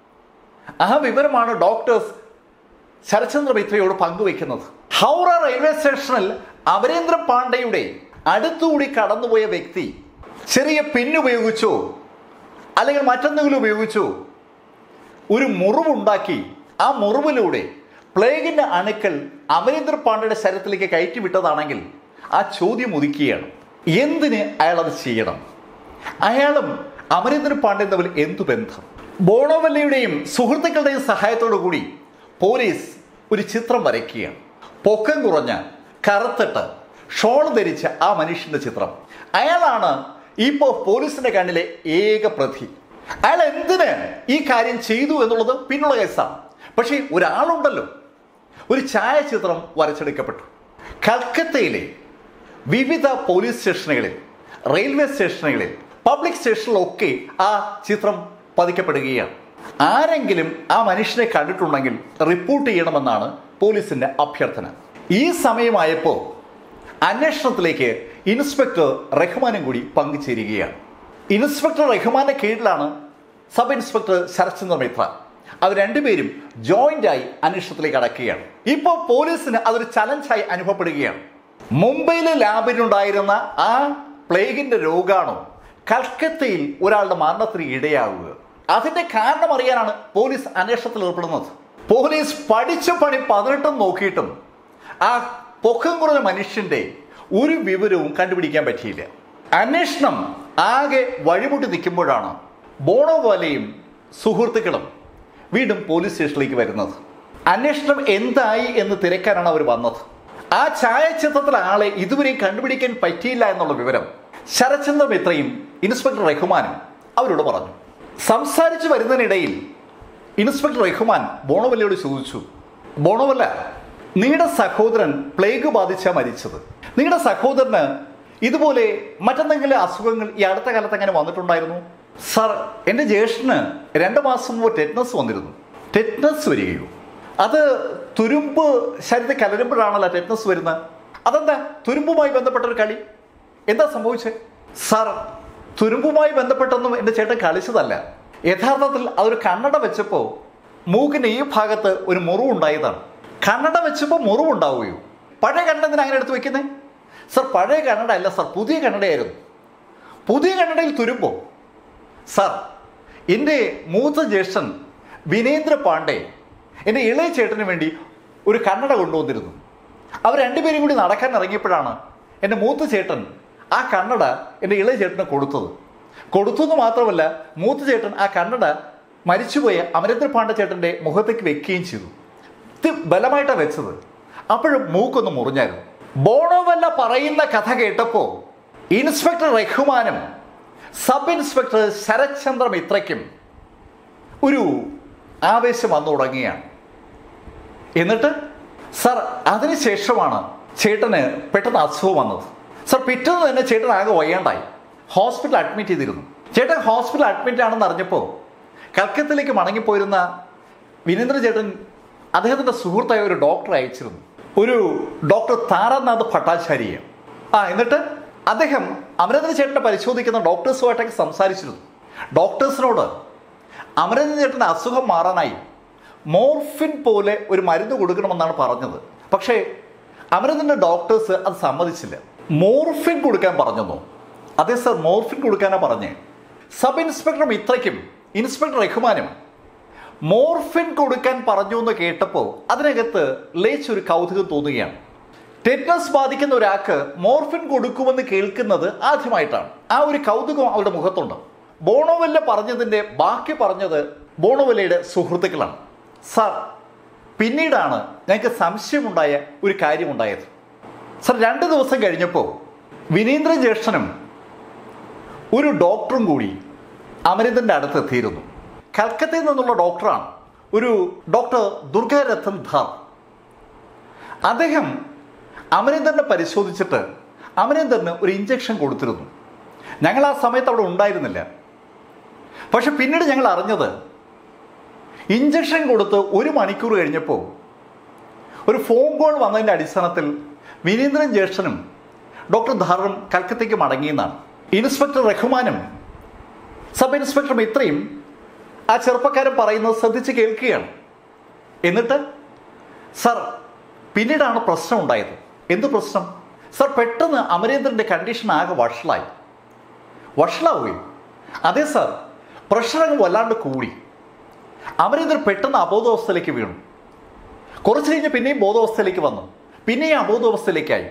ആ വിവരമാണ് ഡോക്ടേഴ്സ് ശരത്ചന്ദ്ര മിത്രയോട് പങ്കുവെക്കുന്നത് ഹൗറ റെയിൽവേ സ്റ്റേഷനിൽ അമരേന്ദ്ര പാണ്ഡെയുടെ അടുത്തുകൂടി കടന്നുപോയ വ്യക്തി ചെറിയ പിന്നുപയോഗിച്ചോ അല്ലെങ്കിൽ മറ്റെന്തെങ്കിലും ഉപയോഗിച്ചോ ഒരു മുറിവുണ്ടാക്കി ആ മുറിവിലൂടെ പ്ലേഗിന്റെ അണുക്കൾ അമരേന്ദ്ര പാണ്ഡയുടെ ശരീരത്തിലേക്ക് കയറ്റി വിട്ടതാണെങ്കിൽ ആ ചോദ്യം ഒതുക്കുകയാണ് എന്തിന് അയാൾ അത് ചെയ്യണം അയാളും അമരേന്ദ്ര പാണ്ഡ്യൻ തമ്മിൽ എന്തു ബന്ധം ബോണോവല്ലയുടെയും സുഹൃത്തുക്കളുടെയും സഹായത്തോടു കൂടി പോലീസ് ഒരു ചിത്രം വരയ്ക്കുകയാണ് പൊക്കം കുറഞ്ഞ കറുത്തിട്ട് ഷോൾ ധരിച്ച ആ മനുഷ്യന്റെ ചിത്രം അയാളാണ് ഇപ്പോൾ പോലീസിന്റെ കണ്ണിലെ ഏക പ്രതി അയാൾ എന്തിന് ഈ കാര്യം ചെയ്തു എന്നുള്ളത് പിന്നുള്ള കേസാണ് പക്ഷേ ഒരാളുണ്ടല്ലോ ഒരു ഛായാചിത്രം വരച്ചെടുക്കപ്പെട്ടു കൽക്കത്തയിലെ വിവിധ പോലീസ് സ്റ്റേഷനുകളിൽ റെയിൽവേ സ്റ്റേഷനുകളിൽ പബ്ലിക് സ്റ്റേഷനിലൊക്കെ ആ ചിത്രം പതിക്കപ്പെടുകയാണ് ആരെങ്കിലും ആ മനുഷ്യനെ കണ്ടിട്ടുണ്ടെങ്കിൽ റിപ്പോർട്ട് ചെയ്യണമെന്നാണ് പോലീസിന്റെ അഭ്യർത്ഥന ഈ സമയമായപ്പോൾ അന്വേഷണത്തിലേക്ക് ഇൻസ്പെക്ടർ റഹ്മാനും കൂടി പങ്കുചേരുകയാണ് ഇൻസ്പെക്ടർ റഹ്മാന്റെ കീഴിലാണ് സബ് ഇൻസ്പെക്ടർ ശരത്ചന്ദ്ര മിത്ര അവർ രണ്ടുപേരും ജോയിന്റ് ആയി അന്വേഷണത്തിലേക്ക് അടക്കുകയാണ് ഇപ്പോൾ പോലീസിന് അതൊരു ചലഞ്ചായി അനുഭവപ്പെടുകയാണ് മുംബൈയിലെ ലാബിലുണ്ടായിരുന്ന ആ പ്ലേഗിന്റെ രോഗാണോ കൽക്കത്തയിൽ ഒരാളുടെ മരണത്തിന് ഇടയാവുക അതിന്റെ കാരണം അറിയാനാണ് പോലീസ് അന്വേഷണത്തിൽ ഏർപ്പെടുന്നത് പോലീസ് പഠിച്ച പണി പതിനെട്ടും നോക്കിയിട്ടും ആ പൊക്കം കുറഞ്ഞ മനുഷ്യന്റെ ഒരു വിവരവും കണ്ടുപിടിക്കാൻ പറ്റിയില്ല അന്വേഷണം ആകെ വഴിമുട്ടി നിൽക്കുമ്പോഴാണ് ബോണോവാലയും സുഹൃത്തുക്കളും വീണ്ടും പോലീസ് സ്റ്റേഷനിലേക്ക് വരുന്നത് അന്വേഷണം എന്തായി എന്ന് തിരക്കാനാണ് അവർ വന്നത് ആ ഛായാചിത്രത്തിലെ ആളെ ഇതുവരെയും കണ്ടുപിടിക്കാൻ പറ്റിയില്ല എന്നുള്ള വിവരം ശരചന്ദ്ര മിത്രയും ഇൻസ്പെക്ടർ റഹ്മാനും അവരോട് പറഞ്ഞു സംസാരിച്ചു വരുന്നതിനിടയിൽ ഇൻസ്പെക്ടർ റഹ്മാൻ ബോണോവല്ലയോട് ചോദിച്ചു ബോണോവല്ല നിങ്ങളുടെ സഹോദരൻ പ്ലേഗ് ബാധിച്ചാ മരിച്ചത് നിങ്ങളുടെ സഹോദരന് ഇതുപോലെ മറ്റെന്തെങ്കിലും അസുഖങ്ങൾ ഈ അടുത്ത കാലത്ത് അങ്ങനെ വന്നിട്ടുണ്ടായിരുന്നു സർ എൻ്റെ ജ്യേഷ്ഠന് രണ്ട് മാസം മുമ്പ് ടെറ്റ്നസ് വന്നിരുന്നു ടെറ്റ്നസ് വരികയോ അത് തുരുമ്പ് ശരീരത്തിൽ കലരുമ്പോഴാണല്ലോ ടെറ്റ്നസ് വരുന്നത് അതെന്താ തുരുമ്പുമായി ബന്ധപ്പെട്ട ഒരു കളി എന്താ സംഭവിച്ചത് സാർ തുരുമ്പുമായി ബന്ധപ്പെട്ടൊന്നും എൻ്റെ ചേട്ടൻ കളിച്ചതല്ല യഥാർത്ഥത്തിൽ അതൊരു കണ്ണട വെച്ചപ്പോൾ മൂക്കിൻ്റെ ഈ ഭാഗത്ത് ഒരു മുറിവുണ്ടായതാണ് കണ്ണട വെച്ചപ്പോൾ മുറിവുണ്ടാവുകയോ പഴയ കണ്ണട എന്തിനാ അങ്ങനെ എടുത്ത് വെക്കുന്നേ സർ പഴയ കണ്ണട അല്ല സർ പുതിയ കണ്ണടയായിരുന്നു പുതിയ കണ്ണടയിൽ തുരുമ്പോ സാർ എൻ്റെ മൂത്ത ജ്യേഷ്ഠൻ വിനേന്ദ്ര പാണ്ഡെ എൻ്റെ ഇളയ ചേട്ടന് വേണ്ടി ഒരു കണ്ണട കൊണ്ടുവന്നിരുന്നു അവർ രണ്ടുപേരും കൂടി നടക്കാൻ ഇറങ്ങിയപ്പോഴാണ് എൻ്റെ മൂത്ത ചേട്ടൻ ആ കണ്ണട എൻ്റെ ഇളയ ചേട്ടന് കൊടുത്തത് കൊടുത്തു എന്ന് മാത്രമല്ല മൂത്ത ചേട്ടൻ ആ കണ്ണട മരിച്ചുപോയ അമരേന്ദ്ര പാണ്ഡ ചേട്ടൻ്റെ മുഖത്തേക്ക് വെക്കുകയും ചെയ്തു ഇത് ബലമായിട്ടാണ് വെച്ചത് അപ്പോഴും മൂക്കൊന്ന് മുറിഞ്ഞായിരുന്നു ബോണോവല്ല പറയുന്ന കഥ കേട്ടപ്പോൾ ഇൻസ്പെക്ടർ റഹ്മാനും സബ് ഇൻസ്പെക്ടർ ശരത്ചന്ദ്ര മിത്രയ്ക്കും ഒരു ആവേശം വന്നു തുടങ്ങിയാണ് എന്നിട്ട് സർ അതിനുശേഷമാണ് ചേട്ടന് പെട്ടെന്ന് അസുഖം വന്നത് സർ പിറ്റേന്ന് തന്നെ ചേട്ടൻ ആകെ വയ്യാണ്ടായി ഹോസ്പിറ്റൽ അഡ്മിറ്റ് ചെയ്തിരുന്നു ചേട്ടൻ ഹോസ്പിറ്റൽ അഡ്മിറ്റ് ആണെന്ന് അറിഞ്ഞപ്പോൾ കൽക്കത്തയിലേക്ക് മടങ്ങിപ്പോയിരുന്ന വിനേന്ദ്ര ചേട്ടൻ അദ്ദേഹത്തിൻ്റെ സുഹൃത്തായ ഒരു ഡോക്ടറെ അയച്ചിരുന്നു ഒരു ഡോക്ടർ താരാനാഥ് ഭട്ടാചാര്യ ആ എന്നിട്ട് അദ്ദേഹം അമരേന്ദ്ര ചേട്ടനെ പരിശോധിക്കുന്ന ഡോക്ടേഴ്സുമായിട്ടൊക്കെ സംസാരിച്ചിരുന്നു ഡോക്ടേഴ്സിനോട് അമരേന്ദ്ര ചേട്ടൻ്റെ അസുഖം മാറാനായി മോർഫിൻ പോലെ ഒരു മരുന്ന് കൊടുക്കണമെന്നാണ് പറഞ്ഞത് പക്ഷേ അമരേന്ദ്രൻ്റെ ഡോക്ടേഴ്സ് അത് സമ്മതിച്ചില്ല മോർഫിൻ കൊടുക്കാൻ പറഞ്ഞെന്നോ അതെ സർ മോർഫിൻ കൊടുക്കാനാ പറഞ്ഞേ സബ് ഇൻസ്പെക്ടർ മിത്രയ്ക്കും ഇൻസ്പെക്ടർ റഹ്മാനും മോർഫിൻ കൊടുക്കാൻ പറഞ്ഞു എന്ന് കേട്ടപ്പോൾ അതിനകത്ത് ലേച്ചൊരു കൗതുകം തോന്നുകയാണ് ടെറ്റ്നസ് ബാധിക്കുന്ന ഒരാൾക്ക് മോർഫിൻ കൊടുക്കുമെന്ന് കേൾക്കുന്നത് ആദ്യമായിട്ടാണ് ആ ഒരു കൗതുകം അവരുടെ മുഖത്തുണ്ട് ബോണോവെല്ല പറഞ്ഞതിൻ്റെ ബാക്കി പറഞ്ഞത് ബോണോവെല്ലയുടെ സുഹൃത്തുക്കളാണ് സാർ പിന്നീടാണ് ഞങ്ങൾക്ക് സംശയമുണ്ടായ ഒരു കാര്യമുണ്ടായത് സർ രണ്ട് ദിവസം കഴിഞ്ഞപ്പോൾ വിനീന്ദ്ര ജ്യേഷ്ഠനും ഒരു ഡോക്ടറും കൂടി അമരിന്ദൻ്റെ അടുത്ത് എത്തിയിരുന്നു കൽക്കത്തയിൽ നിന്നുള്ള ഡോക്ടറാണ് ഒരു ഡോക്ടർ ദുർഗാരത്തൻ ധാർ അദ്ദേഹം അമരീന്ദറിനെ പരിശോധിച്ചിട്ട് അമരീന്ദറിന് ഒരു ഇഞ്ചക്ഷൻ കൊടുത്തിരുന്നു ഞങ്ങൾ ആ സമയത്ത് അവിടെ ഉണ്ടായിരുന്നില്ല പക്ഷെ പിന്നീട് ഞങ്ങൾ അറിഞ്ഞത് ഇഞ്ചക്ഷൻ കൊടുത്ത് ഒരു മണിക്കൂർ കഴിഞ്ഞപ്പോൾ ഒരു ഫോൺ കോൾ വന്നതിൻ്റെ അടിസ്ഥാനത്തിൽ വിനീന്ദ്രൻ ജ്യേഷ്ഠനും ഡോക്ടർ ധാറും കൽക്കത്തയ്ക്ക് മടങ്ങിയെന്നാണ് ഇൻസ്പെക്ടർ റഹ്മാനും സബ് ഇൻസ്പെക്ടർ മിത്രയും ആ ചെറുപ്പക്കാരൻ പറയുന്നത് ശ്രദ്ധിച്ച് കേൾക്കുകയാണ് എന്നിട്ട് സർ പിന്നീടാണ് പ്രശ്നം ഉണ്ടായത് എന്ത് പ്രശ്നം സർ പെട്ടെന്ന് അമരേന്ദ്രൻ്റെ കണ്ടീഷൻ ആകെ വഷളായി വഷളാവുകയും അതെ സർ പ്രഷർ അങ്ങ് വല്ലാണ്ട് കൂടി അമരേന്ദ്രൻ പെട്ടെന്ന് അബോധാവസ്ഥയിലേക്ക് വീണു കുറച്ച് കഴിഞ്ഞ് പിന്നെയും ബോധാവസ്ഥയിലേക്ക് വന്നു പിന്നെയും അബോധാവസ്ഥയിലേക്കായി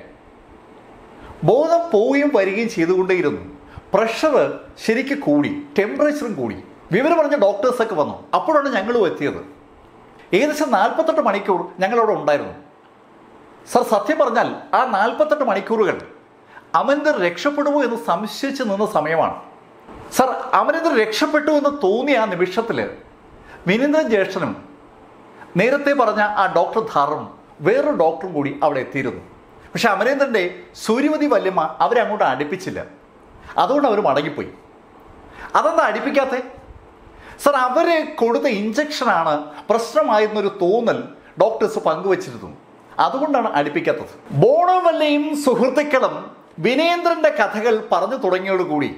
ബോധം പോവുകയും വരികയും ചെയ്തുകൊണ്ടേയിരുന്നു പ്രഷർ ശരിക്ക് കൂടി ടെമ്പറേച്ചറും കൂടി വിവരം പറഞ്ഞ ഡോക്ടേഴ്സൊക്കെ വന്നു അപ്പോഴാണ് ഞങ്ങളും എത്തിയത് ഏകദേശം നാൽപ്പത്തെട്ട് മണിക്കൂർ ഞങ്ങളവിടെ ഉണ്ടായിരുന്നു സർ സത്യം പറഞ്ഞാൽ ആ നാൽപ്പത്തെട്ട് മണിക്കൂറുകൾ അമരീന്ദർ രക്ഷപ്പെടുമോ എന്ന് സംശയിച്ച് നിന്ന സമയമാണ് സർ അമരീന്ദർ രക്ഷപ്പെട്ടു എന്ന് തോന്നിയ ആ നിമിഷത്തിൽ വിനീന്ദ്രൻ ജ്യേഷ്ഠനും നേരത്തെ പറഞ്ഞ ആ ഡോക്ടർ ധാറും വേറൊരു ഡോക്ടറും കൂടി അവിടെ എത്തിയിരുന്നു പക്ഷെ അമരേന്ദ്രൻ്റെ സൂര്യവതി വല്യമ്മ അവരെ അങ്ങോട്ട് അടുപ്പിച്ചില്ല അതുകൊണ്ട് അവർ മടങ്ങിപ്പോയി അതെന്താ അടുപ്പിക്കാത്തേ സർ അവരെ കൊടുത്ത ഇഞ്ചക്ഷനാണ് പ്രശ്നമായിരുന്നൊരു തോന്നൽ ഡോക്ടേഴ്സ് പങ്കുവച്ചിരുന്നു അതുകൊണ്ടാണ് അടുപ്പിക്കാത്തത് ബോണോവല്ലയും സുഹൃത്തുക്കളും വിനേന്ദ്രന്റെ കഥകൾ പറഞ്ഞു തുടങ്ങിയോടുകൂടി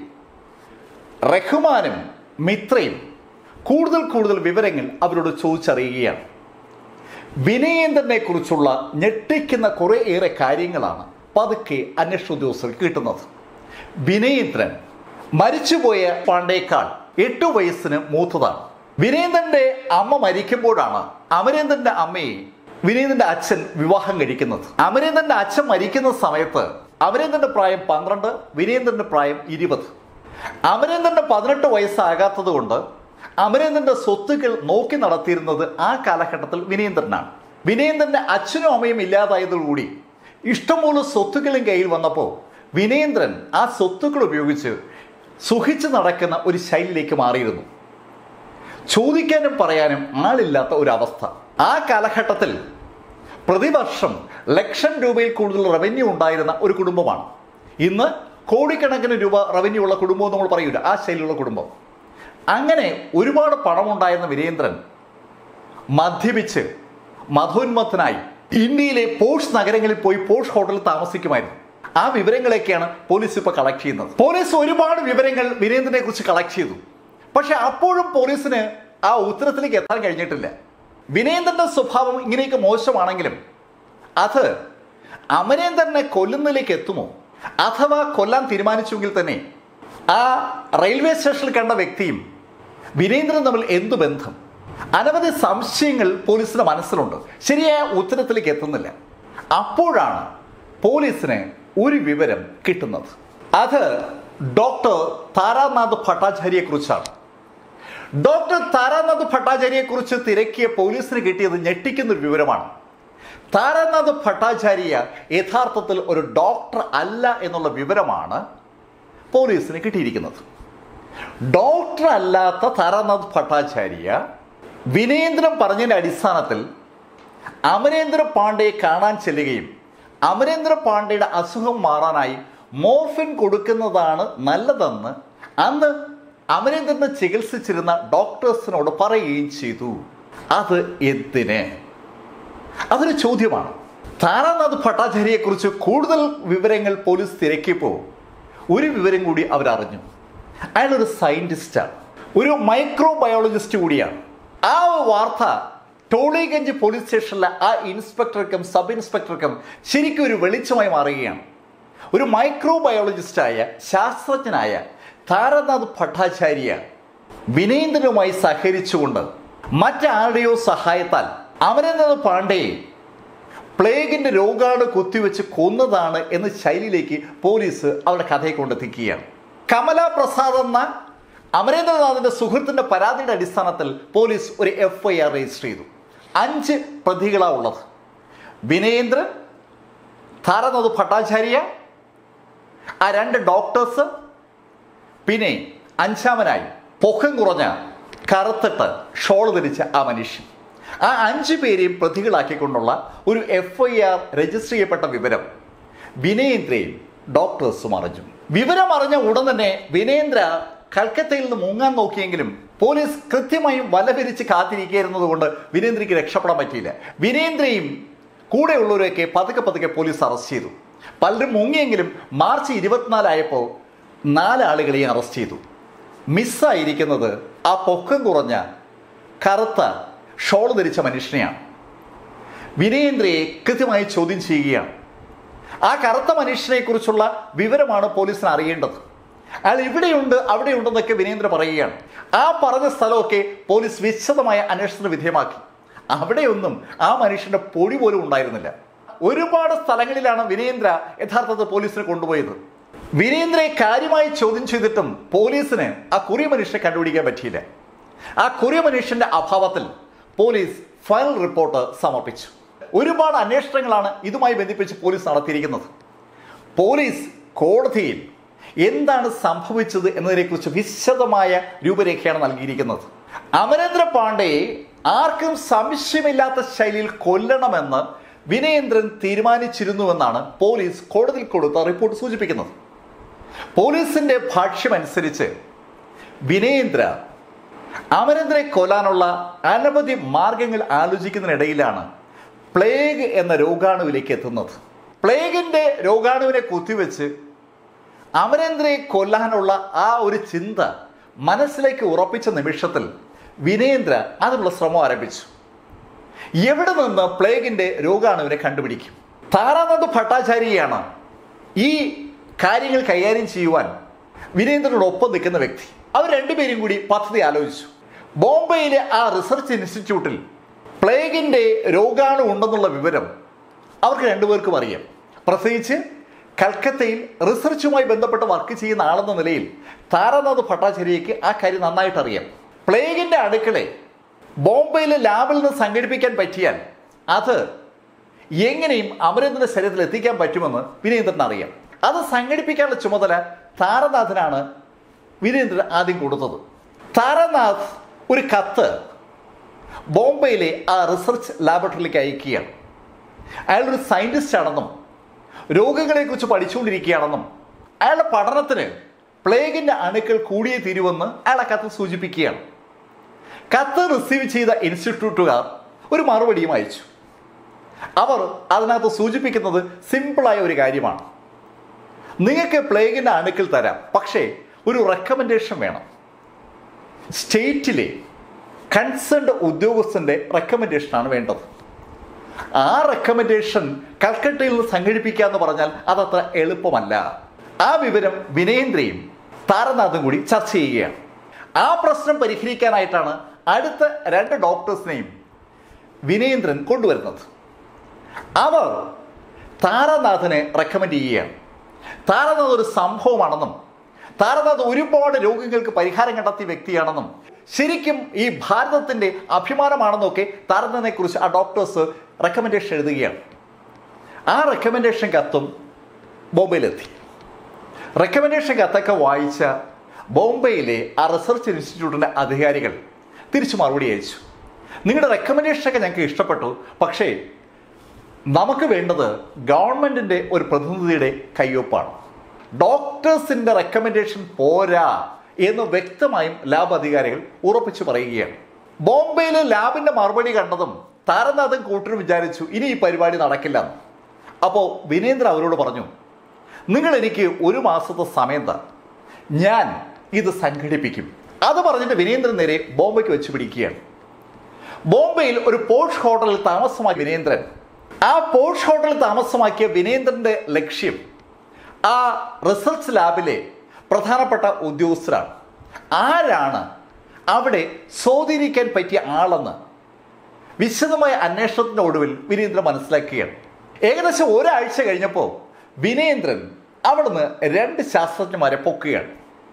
റഹ്മാനും മിത്രയും കൂടുതൽ കൂടുതൽ വിവരങ്ങൾ അവരോട് ചോദിച്ചറിയുകയാണ് വിനയേന്ദ്രനെ കുറിച്ചുള്ള ഞെട്ടിക്കുന്ന കുറേ ഏറെ കാര്യങ്ങളാണ് പതുക്കെ അന്വേഷണ ഉദ്യോഗസ്ഥർക്ക് കിട്ടുന്നത് വിനയേന്ദ്രൻ മരിച്ചുപോയ പാണ്ഡേക്കാൾ എട്ടു വയസ്സിന് മൂത്തതാണ് വിനേന്ദ്രന്റെ അമ്മ മരിക്കുമ്പോഴാണ് അമരേന്ദ്രന്റെ അമ്മയെ വിനീതന്റെ അച്ഛൻ വിവാഹം കഴിക്കുന്നത് അമരേന്ദ്രന്റെ അച്ഛൻ മരിക്കുന്ന സമയത്ത് അമരേന്ദ്രന്റെ പ്രായം പന്ത്രണ്ട് വിനേന്ദ്രന്റെ പ്രായം ഇരുപത് അമരേന്ദ്രന്റെ പതിനെട്ട് വയസ്സാകാത്തത് കൊണ്ട് അമരേന്ദ്രന്റെ സ്വത്തുക്കൾ നോക്കി നടത്തിയിരുന്നത് ആ കാലഘട്ടത്തിൽ വിനേന്ദ്രനാണ് വിനേന്ദ്രന്റെ അച്ഛനും അമ്മയും ഇല്ലാതായതോടുകൂടി ഇഷ്ടംപോലെ സ്വത്തുക്കളും കയ്യിൽ വന്നപ്പോൾ വിനേന്ദ്രൻ ആ സ്വത്തുക്കൾ ഉപയോഗിച്ച് സുഖിച്ച് നടക്കുന്ന ഒരു ശൈലിയിലേക്ക് മാറിയിരുന്നു ചോദിക്കാനും പറയാനും ആളില്ലാത്ത ഒരു അവസ്ഥ ആ കാലഘട്ടത്തിൽ പ്രതിവർഷം ലക്ഷം രൂപയിൽ കൂടുതൽ റവന്യൂ ഉണ്ടായിരുന്ന ഒരു കുടുംബമാണ് ഇന്ന് കോടിക്കണക്കിന് രൂപ റവന്യൂ ഉള്ള കുടുംബം എന്ന് നമ്മൾ പറയൂല ആ ശൈലിയുള്ള കുടുംബം അങ്ങനെ ഒരുപാട് പണമുണ്ടായിരുന്ന വീരേന്ദ്രൻ മദ്യപിച്ച് മധോന്മത്തനായി ഇന്ത്യയിലെ പോഷ് നഗരങ്ങളിൽ പോയി പോഷ് ഹോട്ടലിൽ താമസിക്കുമായിരുന്നു ആ വിവരങ്ങളൊക്കെയാണ് പോലീസ് ഇപ്പോൾ കളക്ട് ചെയ്യുന്നത് പോലീസ് ഒരുപാട് വിവരങ്ങൾ വീരേന്ദ്രനെ കുറിച്ച് കളക്ട് ചെയ്തു പക്ഷെ അപ്പോഴും പോലീസിന് ആ ഉത്തരത്തിലേക്ക് എത്താൻ കഴിഞ്ഞിട്ടില്ല വിനേന്ദ്രന്റെ സ്വഭാവം ഇങ്ങനെയൊക്കെ മോശമാണെങ്കിലും അത് അമരേന്ദ്രനെ കൊല്ലുന്നതിലേക്ക് എത്തുമോ അഥവാ കൊല്ലാൻ തീരുമാനിച്ചുവെങ്കിൽ തന്നെ ആ റെയിൽവേ സ്റ്റേഷനിൽ കണ്ട വ്യക്തിയും വിനേന്ദ്രൻ തമ്മിൽ എന്തു ബന്ധം അനവധി സംശയങ്ങൾ പോലീസിന്റെ മനസ്സിലുണ്ട് ശരിയായ ഉത്തരത്തിലേക്ക് എത്തുന്നില്ല അപ്പോഴാണ് പോലീസിന് ഒരു വിവരം കിട്ടുന്നത് അത് ഡോക്ടർ താരാനാഥ് ഭട്ടാചാര്യയെ കുറിച്ചാണ് ഡോക്ടർ താരാനാഥ് ഭട്ടാചാര്യയെ കുറിച്ച് തിരക്കിയ പോലീസിന് കിട്ടിയത് ഞെട്ടിക്കുന്ന ഒരു വിവരമാണ് താരാനാഥ് ഭട്ടാചാര്യ യഥാർത്ഥത്തിൽ ഒരു ഡോക്ടർ അല്ല എന്നുള്ള വിവരമാണ് പോലീസിന് കിട്ടിയിരിക്കുന്നത് ഡോക്ടർ അല്ലാത്ത താരാനാഥ് ഭട്ടാചാര്യ വിനേന്ദ്രൻ പറഞ്ഞതിൻ്റെ അടിസ്ഥാനത്തിൽ അമരേന്ദ്ര പാണ്ഡെയെ കാണാൻ ചെല്ലുകയും അമരേന്ദ്ര പാണ്ഡെയുടെ അസുഖം മാറാനായി മോർഫിൻ കൊടുക്കുന്നതാണ് നല്ലതെന്ന് അന്ന് അമരേന്ദ്രനെ ചികിത്സിച്ചിരുന്ന ഡോക്ടേഴ്സിനോട് പറയുകയും ചെയ്തു അത് എന്തിന് അതൊരു ചോദ്യമാണ് താരാനാഥ് ഭട്ടാചാര്യയെക്കുറിച്ച് കൂടുതൽ വിവരങ്ങൾ പോലീസ് തിരക്കിയപ്പോൾ ഒരു വിവരം കൂടി അവരറിഞ്ഞു അയാളൊരു സയൻറ്റിസ്റ്റാണ് ഒരു മൈക്രോ ബയോളജിസ്റ്റ് കൂടിയാണ് ആ വാർത്ത ടോളിഗഞ്ച് പോലീസ് സ്റ്റേഷനിലെ ആ ഇൻസ്പെക്ടർക്കും സബ് ഇൻസ്പെക്ടർക്കും ശരിക്കും ഒരു വെളിച്ചമായി മാറുകയാണ് ഒരു മൈക്രോ ബയോളജിസ്റ്റായ ശാസ്ത്രജ്ഞനായ താരനാഥ് ഭട്ടാചാര്യ വിനേന്ദ്രനുമായി സഹകരിച്ചുകൊണ്ട് മറ്റാരുടെയോ സഹായത്താൽ അമരനാഥ് പാണ്ഡെയെ പ്ലേഗിന്റെ രോഗാണു കുത്തിവെച്ച് കൊന്നതാണ് എന്ന ശൈലിയിലേക്ക് പോലീസ് അവരുടെ കഥയെ കൊണ്ടെത്തിക്കുകയാണ് കമല പ്രസാദ് എന്ന അമരേന്ദ്രനാഥിന്റെ സുഹൃത്തിന്റെ പരാതിയുടെ അടിസ്ഥാനത്തിൽ പോലീസ് ഒരു എഫ് ഐ ആർ രജിസ്റ്റർ ചെയ്തു അഞ്ച് പ്രതികളാണ് ഉള്ളത് വിനയേന്ദ്രൻ താരനാഥ് ഭട്ടാചാര്യ ആ രണ്ട് ഡോക്ടേഴ്സ് പിന്നെ അഞ്ചാമനായി പൊക്കം കുറഞ്ഞ കറുത്തിട്ട് ഷോൾ ധരിച്ച ആ മനുഷ്യൻ ആ അഞ്ചു പേരെയും പ്രതികളാക്കിക്കൊണ്ടുള്ള ഒരു എഫ് ഐ ആർ രജിസ്റ്റർ ചെയ്യപ്പെട്ട വിവരം വിനയേന്ദ്രയും ഡോക്ടേഴ്സും അറിഞ്ഞു വിവരം അറിഞ്ഞ ഉടൻ തന്നെ വിനേന്ദ്ര കൽക്കത്തയിൽ നിന്ന് മുങ്ങാൻ നോക്കിയെങ്കിലും പോലീസ് കൃത്യമായും വലപിരിച്ച് കാത്തിരിക്കുന്നത് കൊണ്ട് വിനേന്ദ്രയ്ക്ക് രക്ഷപ്പെടാൻ പറ്റിയില്ല വിനേന്ദ്രയും കൂടെയുള്ളവരെയൊക്കെ പതുക്കെ പതുക്കെ പോലീസ് അറസ്റ്റ് ചെയ്തു പലരും മുങ്ങിയെങ്കിലും മാർച്ച് ഇരുപത്തിനാലായപ്പോൾ നാലാളുകളെയും അറസ്റ്റ് ചെയ്തു മിസ്സായിരിക്കുന്നത് ആ പൊക്കം കുറഞ്ഞ കറുത്ത ഷോൾ ധരിച്ച മനുഷ്യനെയാണ് വിനയേന്ദ്രയെ കൃത്യമായി ചോദ്യം ചെയ്യുകയാണ് ആ കറുത്ത മനുഷ്യനെ കുറിച്ചുള്ള വിവരമാണ് പോലീസിന് അറിയേണ്ടത് അയാൾ ഇവിടെയുണ്ട് അവിടെയുണ്ടെന്നൊക്കെ വിനേന്ദ്ര പറയുകയാണ് ആ പറഞ്ഞ സ്ഥലമൊക്കെ പോലീസ് വിശദമായ അന്വേഷണത്തിന് വിധേയമാക്കി അവിടെയൊന്നും ആ മനുഷ്യന്റെ പൊടി പോലും ഉണ്ടായിരുന്നില്ല ഒരുപാട് സ്ഥലങ്ങളിലാണ് വിനേന്ദ്ര യഥാർത്ഥത്തിൽ പോലീസിനെ കൊണ്ടുപോയത് വിനേന്ദ്രയെ കാര്യമായി ചോദ്യം ചെയ്തിട്ടും പോലീസിന് ആ കുറിയ മനുഷ്യനെ കണ്ടുപിടിക്കാൻ പറ്റിയില്ല ആ കുറിയ മനുഷ്യന്റെ അഭാവത്തിൽ പോലീസ് ഫൈനൽ റിപ്പോർട്ട് സമർപ്പിച്ചു ഒരുപാട് അന്വേഷണങ്ങളാണ് ഇതുമായി ബന്ധിപ്പിച്ച് പോലീസ് നടത്തിയിരിക്കുന്നത് പോലീസ് കോടതിയിൽ എന്താണ് സംഭവിച്ചത് എന്നതിനെക്കുറിച്ച് വിശദമായ രൂപരേഖയാണ് നൽകിയിരിക്കുന്നത് അമരേന്ദ്ര പാണ്ഡെയെ ആർക്കും സംശയമില്ലാത്ത ശൈലിയിൽ കൊല്ലണമെന്ന് വിനയേന്ദ്രൻ തീരുമാനിച്ചിരുന്നുവെന്നാണ് പോലീസ് കോടതിയിൽ കൊടുത്ത റിപ്പോർട്ട് സൂചിപ്പിക്കുന്നത് പോലീസിന്റെ ഭാഷ്യമനുസരിച്ച് വിനയേന്ദ്ര അമരേന്ദ്രയെ കൊല്ലാനുള്ള അനവധി മാർഗങ്ങൾ ആലോചിക്കുന്നതിനിടയിലാണ് പ്ലേഗ് എന്ന രോഗാണുവിലേക്ക് എത്തുന്നത് പ്ലേഗിന്റെ രോഗാണുവിനെ കുത്തിവെച്ച് അമരേന്ദ്രയെ കൊല്ലാനുള്ള ആ ഒരു ചിന്ത മനസ്സിലേക്ക് ഉറപ്പിച്ച നിമിഷത്തിൽ വിനേന്ദ്ര അതിനുള്ള ശ്രമം ആരംഭിച്ചു എവിടെ നിന്ന് പ്ലേഗിന്റെ രോഗാണുവിനെ കണ്ടുപിടിക്കും താരാനാഥ് ഭട്ടാചാര്യയാണ് ഈ കാര്യങ്ങൾ കൈകാര്യം ചെയ്യുവാൻ വിനേന്ദ്രനോടൊപ്പം നിൽക്കുന്ന വ്യക്തി അവർ രണ്ടുപേരും കൂടി പദ്ധതി ആലോചിച്ചു ബോംബെയിലെ ആ റിസർച്ച് ഇൻസ്റ്റിറ്റ്യൂട്ടിൽ പ്ലേഗിൻ്റെ രോഗാണു ഉണ്ടെന്നുള്ള വിവരം അവർക്ക് രണ്ടുപേർക്കും അറിയാം പ്രത്യേകിച്ച് കൽക്കത്തയിൽ റിസർച്ചുമായി ബന്ധപ്പെട്ട് വർക്ക് ചെയ്യുന്ന ആളെന്ന നിലയിൽ താരാനാഥ് ഭട്ടാചാര്യയ്ക്ക് ആ കാര്യം നന്നായിട്ട് അറിയാം പ്ലേഗിൻ്റെ അടുക്കളെ ബോംബെയിലെ ലാബിൽ നിന്ന് സംഘടിപ്പിക്കാൻ പറ്റിയാൽ അത് എങ്ങനെയും അമരേന്ദ്രന്റെ ശരീരത്തിൽ എത്തിക്കാൻ പറ്റുമെന്ന് വിനേന്ദ്രൻ അറിയാം അത് സംഘടിപ്പിക്കാനുള്ള ചുമതല താരനാഥനാണ് വിനേന്ദ്രൻ ആദ്യം കൊടുത്തത് താരനാഥ് ഒരു കത്ത് ബോംബെയിലെ ആ റിസർച്ച് ലാബറട്ടറിയിലേക്ക് അയക്കുകയാണ് അയാളൊരു സയൻറ്റിസ്റ്റ് ആണെന്നും രോഗങ്ങളെക്കുറിച്ച് പഠിച്ചുകൊണ്ടിരിക്കുകയാണെന്നും അയാളുടെ പഠനത്തിന് പ്ലേഗിൻ്റെ അണുക്കൾ കൂടിയേ തീരുവെന്ന് അയാൾ ആ കത്ത് സൂചിപ്പിക്കുകയാണ് കത്ത് റിസീവ് ചെയ്ത ഇൻസ്റ്റിറ്റ്യൂട്ടുകാർ ഒരു മറുപടിയും അയച്ചു അവർ അതിനകത്ത് സൂചിപ്പിക്കുന്നത് സിമ്പിളായ ഒരു കാര്യമാണ് നിങ്ങൾക്ക് പ്ലേഗിൻ്റെ അണുക്കൾ തരാം പക്ഷേ ഒരു റെക്കമെൻഡേഷൻ വേണം സ്റ്റേറ്റിലെ കൺസേൺഡ് ഉദ്യോഗസ്ഥൻ്റെ റെക്കമെൻഡേഷനാണ് വേണ്ടത് ആ റെക്കമെൻഡേഷൻ കൽക്കട്ടയിൽ നിന്ന് സംഘടിപ്പിക്കുക എന്ന് പറഞ്ഞാൽ അതത്ര എളുപ്പമല്ല ആ വിവരം വിനയേന്ദ്രയും താരനാഥും കൂടി ചർച്ച ചെയ്യുകയാണ് ആ പ്രശ്നം പരിഹരിക്കാനായിട്ടാണ് അടുത്ത രണ്ട് ഡോക്ടേഴ്സിനെയും വിനയേന്ദ്രൻ കൊണ്ടുവരുന്നത് അവർ താരനാഥനെ റെക്കമെൻഡ് ചെയ്യുകയാണ് താരനാഥ് ഒരു സംഭവമാണെന്നും താരനാഥ് ഒരുപാട് രോഗങ്ങൾക്ക് പരിഹാരം കണ്ടെത്തിയ വ്യക്തിയാണെന്നും ശരിക്കും ഈ ഭാരതത്തിന്റെ അഭിമാനമാണെന്നൊക്കെ താരനാഥനെ കുറിച്ച് ആ ഡോക്ടേഴ്സ് റെക്കമെൻഡേഷൻ എഴുതുകയാണ് ആ റെക്കമെൻഡേഷൻ കത്തും ബോംബെയിലെത്തി റെക്കമെൻഡേഷൻ കത്തൊക്കെ വായിച്ച ബോംബെയിലെ ആ റിസർച്ച് ഇൻസ്റ്റിറ്റ്യൂട്ടിൻ്റെ അധികാരികൾ തിരിച്ചു മറുപടി അയച്ചു നിങ്ങളുടെ റെക്കമെൻഡേഷനൊക്കെ ഞങ്ങൾക്ക് ഇഷ്ടപ്പെട്ടു പക്ഷേ നമുക്ക് വേണ്ടത് ഗവൺമെൻറ്റിൻ്റെ ഒരു പ്രതിനിധിയുടെ കയ്യൊപ്പാണ് ഡോക്ടേഴ്സിൻ്റെ റെക്കമെൻഡേഷൻ പോരാ എന്ന് വ്യക്തമായും ലാബ് അധികാരികൾ ഉറപ്പിച്ചു പറയുകയാണ് ബോംബെയിലെ ലാബിൻ്റെ മറുപടി കണ്ടതും താരനാഥൻ കൂട്ടരും വിചാരിച്ചു ഇനി ഈ പരിപാടി നടക്കില്ല അപ്പോൾ വിനേന്ദ്ര അവരോട് പറഞ്ഞു നിങ്ങൾ എനിക്ക് ഒരു മാസത്തെ സമയം താ ഞാൻ ഇത് സംഘടിപ്പിക്കും അത് പറഞ്ഞിട്ട് വിനേന്ദ്രൻ നേരെ ബോംബെക്ക് വെച്ച് പിടിക്കുകയാണ് ബോംബെയിൽ ഒരു പോഷ് ഹോട്ടലിൽ താമസമാക്കിയ വിനേന്ദ്രൻ ആ പോഷ് ഹോട്ടലിൽ താമസമാക്കിയ വിനേന്ദ്രന്റെ ലക്ഷ്യം ആ റിസർച്ച് ലാബിലെ പ്രധാനപ്പെട്ട ഉദ്യോഗസ്ഥരാണ് ആരാണ് അവിടെ സ്വാധീനിക്കാൻ പറ്റിയ ആളെന്ന് വിശദമായ അന്വേഷണത്തിന്റെ ഒടുവിൽ വിനേന്ദ്രൻ മനസ്സിലാക്കുകയാണ് ഏകദേശം ഒരാഴ്ച കഴിഞ്ഞപ്പോൾ വിനേന്ദ്രൻ അവിടുന്ന് രണ്ട് ശാസ്ത്രജ്ഞന്മാരെ പൊക്കുകയാണ്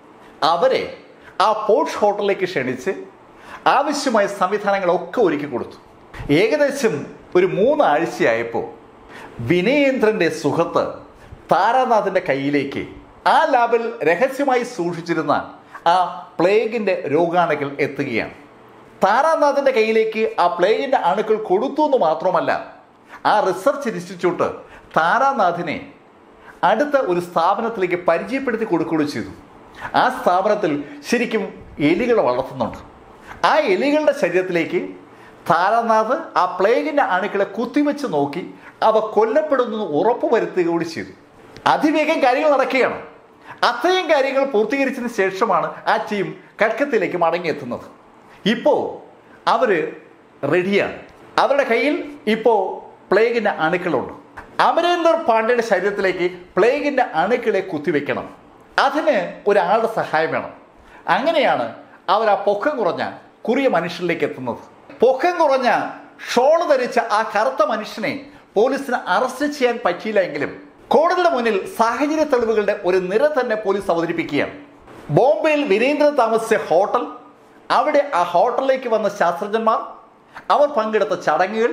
അവരെ ആ പോഷ് ഹോട്ടലിലേക്ക് ക്ഷണിച്ച് ആവശ്യമായ സംവിധാനങ്ങളൊക്കെ ഒരുക്കി കൊടുത്തു ഏകദേശം ഒരു മൂന്നാഴ്ചയായപ്പോൾ വിനയേന്ദ്രന്റെ സുഹൃത്ത് താരാനാഥിന്റെ കയ്യിലേക്ക് ആ ലാബിൽ രഹസ്യമായി സൂക്ഷിച്ചിരുന്ന ആ പ്ലേഗിന്റെ രോഗാണുക്കൾ എത്തുകയാണ് താരാനാഥിന്റെ കയ്യിലേക്ക് ആ പ്ലേഗിന്റെ അണുക്കൾ കൊടുത്തു എന്ന് മാത്രമല്ല ആ റിസർച്ച് ഇൻസ്റ്റിറ്റ്യൂട്ട് താരാനാഥിനെ അടുത്ത ഒരു സ്ഥാപനത്തിലേക്ക് പരിചയപ്പെടുത്തി കൊടുക്കുകയും ചെയ്തു ആ സ്ഥാപനത്തിൽ ശരിക്കും എലികൾ വളർത്തുന്നുണ്ട് ആ എലികളുടെ ശരീരത്തിലേക്ക് താരാനാഥ് ആ പ്ലേഗിന്റെ അണുക്കളെ കുത്തിവെച്ച് നോക്കി അവ കൊല്ലപ്പെടുന്നു ഉറപ്പ് വരുത്തുക കൂടി ചെയ്തു അതിവേഗം കാര്യങ്ങൾ നടക്കുകയാണ് അത്രയും കാര്യങ്ങൾ പൂർത്തീകരിച്ചതിന് ശേഷമാണ് ആ ടീം കൽക്കത്തയിലേക്ക് മടങ്ങിയെത്തുന്നത് ഇപ്പോൾ അവർ റെഡിയാണ് അവരുടെ കയ്യിൽ ഇപ്പോൾ പ്ലേഗിൻ്റെ അണുക്കളുണ്ട് അമരേന്ദർ പാണ്ഡ്യയുടെ ശരീരത്തിലേക്ക് പ്ലേഗിൻ്റെ അണുക്കളെ കുത്തിവെക്കണം അതിന് ഒരാളുടെ സഹായം വേണം അങ്ങനെയാണ് അവർ ആ പൊക്കം കുറഞ്ഞ കുറിയ മനുഷ്യരിലേക്ക് എത്തുന്നത് പൊക്കം കുറഞ്ഞ ഷോള് ധരിച്ച ആ കറുത്ത മനുഷ്യനെ പോലീസിന് അറസ്റ്റ് ചെയ്യാൻ പറ്റിയില്ല എങ്കിലും കോടതിയുടെ മുന്നിൽ സാഹചര്യ തെളിവുകളുടെ ഒരു നിര തന്നെ പോലീസ് അവതരിപ്പിക്കുകയാണ് ബോംബെയിൽ വിനേന്ദ്രൻ താമസിച്ച ഹോട്ടൽ അവിടെ ആ ഹോട്ടലിലേക്ക് വന്ന ശാസ്ത്രജ്ഞന്മാർ അവർ പങ്കെടുത്ത ചടങ്ങുകൾ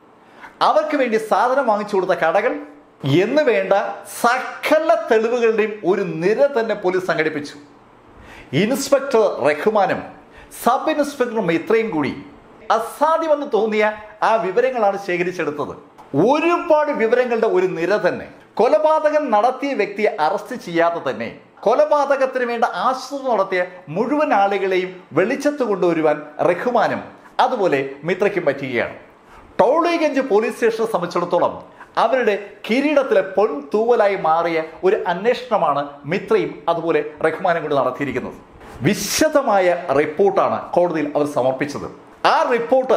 അവർക്ക് വേണ്ടി സാധനം വാങ്ങിച്ചു കൊടുത്ത കടകൾ എന്ന് വേണ്ട സകല തെളിവുകളുടെയും ഒരു നിര തന്നെ പോലീസ് സംഘടിപ്പിച്ചു ഇൻസ്പെക്ടർ റഹ്മാനും സബ് ഇൻസ്പെക്ടറും ഇത്രയും കൂടി അസാധ്യമെന്ന് തോന്നിയ ആ വിവരങ്ങളാണ് ശേഖരിച്ചെടുത്തത് ഒരുപാട് വിവരങ്ങളുടെ ഒരു നിര തന്നെ കൊലപാതകം നടത്തിയ വ്യക്തിയെ അറസ്റ്റ് ചെയ്യാതെ തന്നെ കൊലപാതകത്തിന് വേണ്ട ആശ്രിതം നടത്തിയ മുഴുവൻ ആളുകളെയും വെളിച്ചത്ത് കൊണ്ടുവരുവാൻ റഹ്മാനും അതുപോലെ മിത്രയ്ക്കും പറ്റുകയാണ് ടോളിഗഞ്ച് പോലീസ് സ്റ്റേഷനെ സംബന്ധിച്ചിടത്തോളം അവരുടെ കിരീടത്തിലെ പൊൻ തൂവലായി മാറിയ ഒരു അന്വേഷണമാണ് മിത്രയും അതുപോലെ റഹ്മാനും കൊണ്ട് നടത്തിയിരിക്കുന്നത് വിശദമായ റിപ്പോർട്ടാണ് കോടതിയിൽ അവർ സമർപ്പിച്ചത് ആ റിപ്പോർട്ട്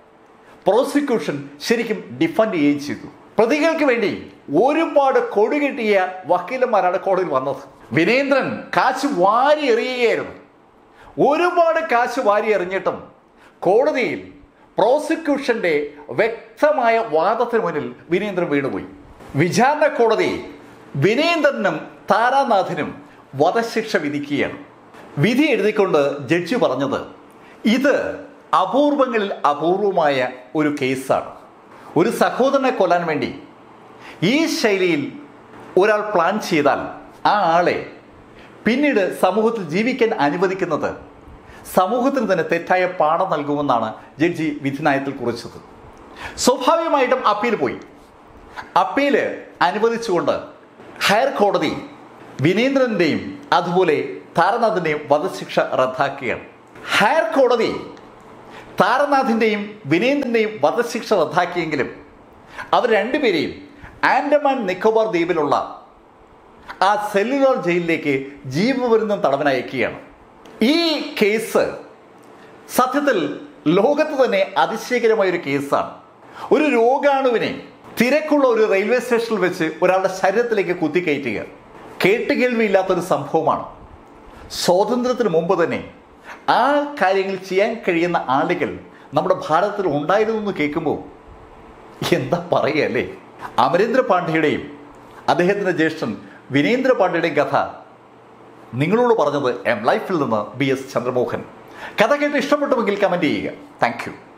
പ്രോസിക്യൂഷൻ ശരിക്കും ഡിഫൻഡ് ചെയ്യുകയും ചെയ്തു പ്രതികൾക്ക് വേണ്ടി ഒരുപാട് കൊടികിട്ടിയ വക്കീലന്മാരാണ് കോടതിയിൽ വന്നത് വിനേന്ദ്രൻ കാശ് വാരി എറിയുകയായിരുന്നു ഒരുപാട് കാശ് വാരി എറിഞ്ഞിട്ടും കോടതിയിൽ പ്രോസിക്യൂഷന്റെ വ്യക്തമായ വാദത്തിന് മുന്നിൽ വിനേന്ദ്രൻ വീണുപോയി വിചാരണ കോടതി വിനേന്ദ്രനും താരാനാഥിനും വധശിക്ഷ വിധിക്കുകയാണ് വിധി എഴുതിക്കൊണ്ട് ജഡ്ജി പറഞ്ഞത് ഇത് അപൂർവങ്ങളിൽ അപൂർവമായ ഒരു കേസാണ് ഒരു സഹോദരനെ കൊല്ലാൻ വേണ്ടി ഈ ശൈലിയിൽ ഒരാൾ പ്ലാൻ ചെയ്താൽ ആ ആളെ പിന്നീട് സമൂഹത്തിൽ ജീവിക്കാൻ അനുവദിക്കുന്നത് സമൂഹത്തിന് തന്നെ തെറ്റായ പാഠം നൽകുമെന്നാണ് ജഡ്ജി വിധിനയത്തിൽ കുറിച്ചത് സ്വാഭാവികമായിട്ടും അപ്പീൽ പോയി അപ്പീല് അനുവദിച്ചുകൊണ്ട് ഹയർ കോടതി വിനേന്ദ്രന്റെയും അതുപോലെ താരനാഥിന്റെയും വധശിക്ഷ റദ്ദാക്കുകയാണ് ഹയർ കോടതി താരനാഥിന്റെയും വിനേന്ദ്രന്റെയും വധശിക്ഷ റദ്ദാക്കിയെങ്കിലും അവർ രണ്ടുപേരെയും ആൻഡമാൻ നിക്കോബാർ ദ്വീപിലുള്ള ആ സെല്ലുലാർ ജയിലിലേക്ക് ജീവപര്യന്തം തടവിനയക്കുകയാണ് ഈ കേസ് സത്യത്തിൽ ലോകത്ത് തന്നെ അതിശയകരമായ ഒരു കേസാണ് ഒരു രോഗാണുവിനെ തിരക്കുള്ള ഒരു റെയിൽവേ സ്റ്റേഷനിൽ വെച്ച് ഒരാളുടെ ശരീരത്തിലേക്ക് കുത്തിക്കയറ്റുക കേട്ടുകേൾവിയില്ലാത്തൊരു സംഭവമാണ് സ്വാതന്ത്ര്യത്തിന് മുമ്പ് തന്നെ ആ കാര്യങ്ങൾ ചെയ്യാൻ കഴിയുന്ന ആളുകൾ നമ്മുടെ ഭാരതത്തിൽ ഉണ്ടായിരുന്നു എന്ന് കേൾക്കുമ്പോൾ എന്താ പറയുക അല്ലേ അമരേന്ദ്ര പാണ്ഡ്യയുടെയും അദ്ദേഹത്തിൻ്റെ ജ്യേഷ്ഠൻ വിനേന്ദ്ര പാണ്ഡ്യയുടെയും കഥ നിങ്ങളോട് പറഞ്ഞത് എം ലൈഫിൽ നിന്ന് ബി എസ് ചന്ദ്രമോഹൻ കഥ കേട്ട് ഇഷ്ടപ്പെട്ടുവെങ്കിൽ കമൻറ്റ് ചെയ്യുക താങ്ക് യു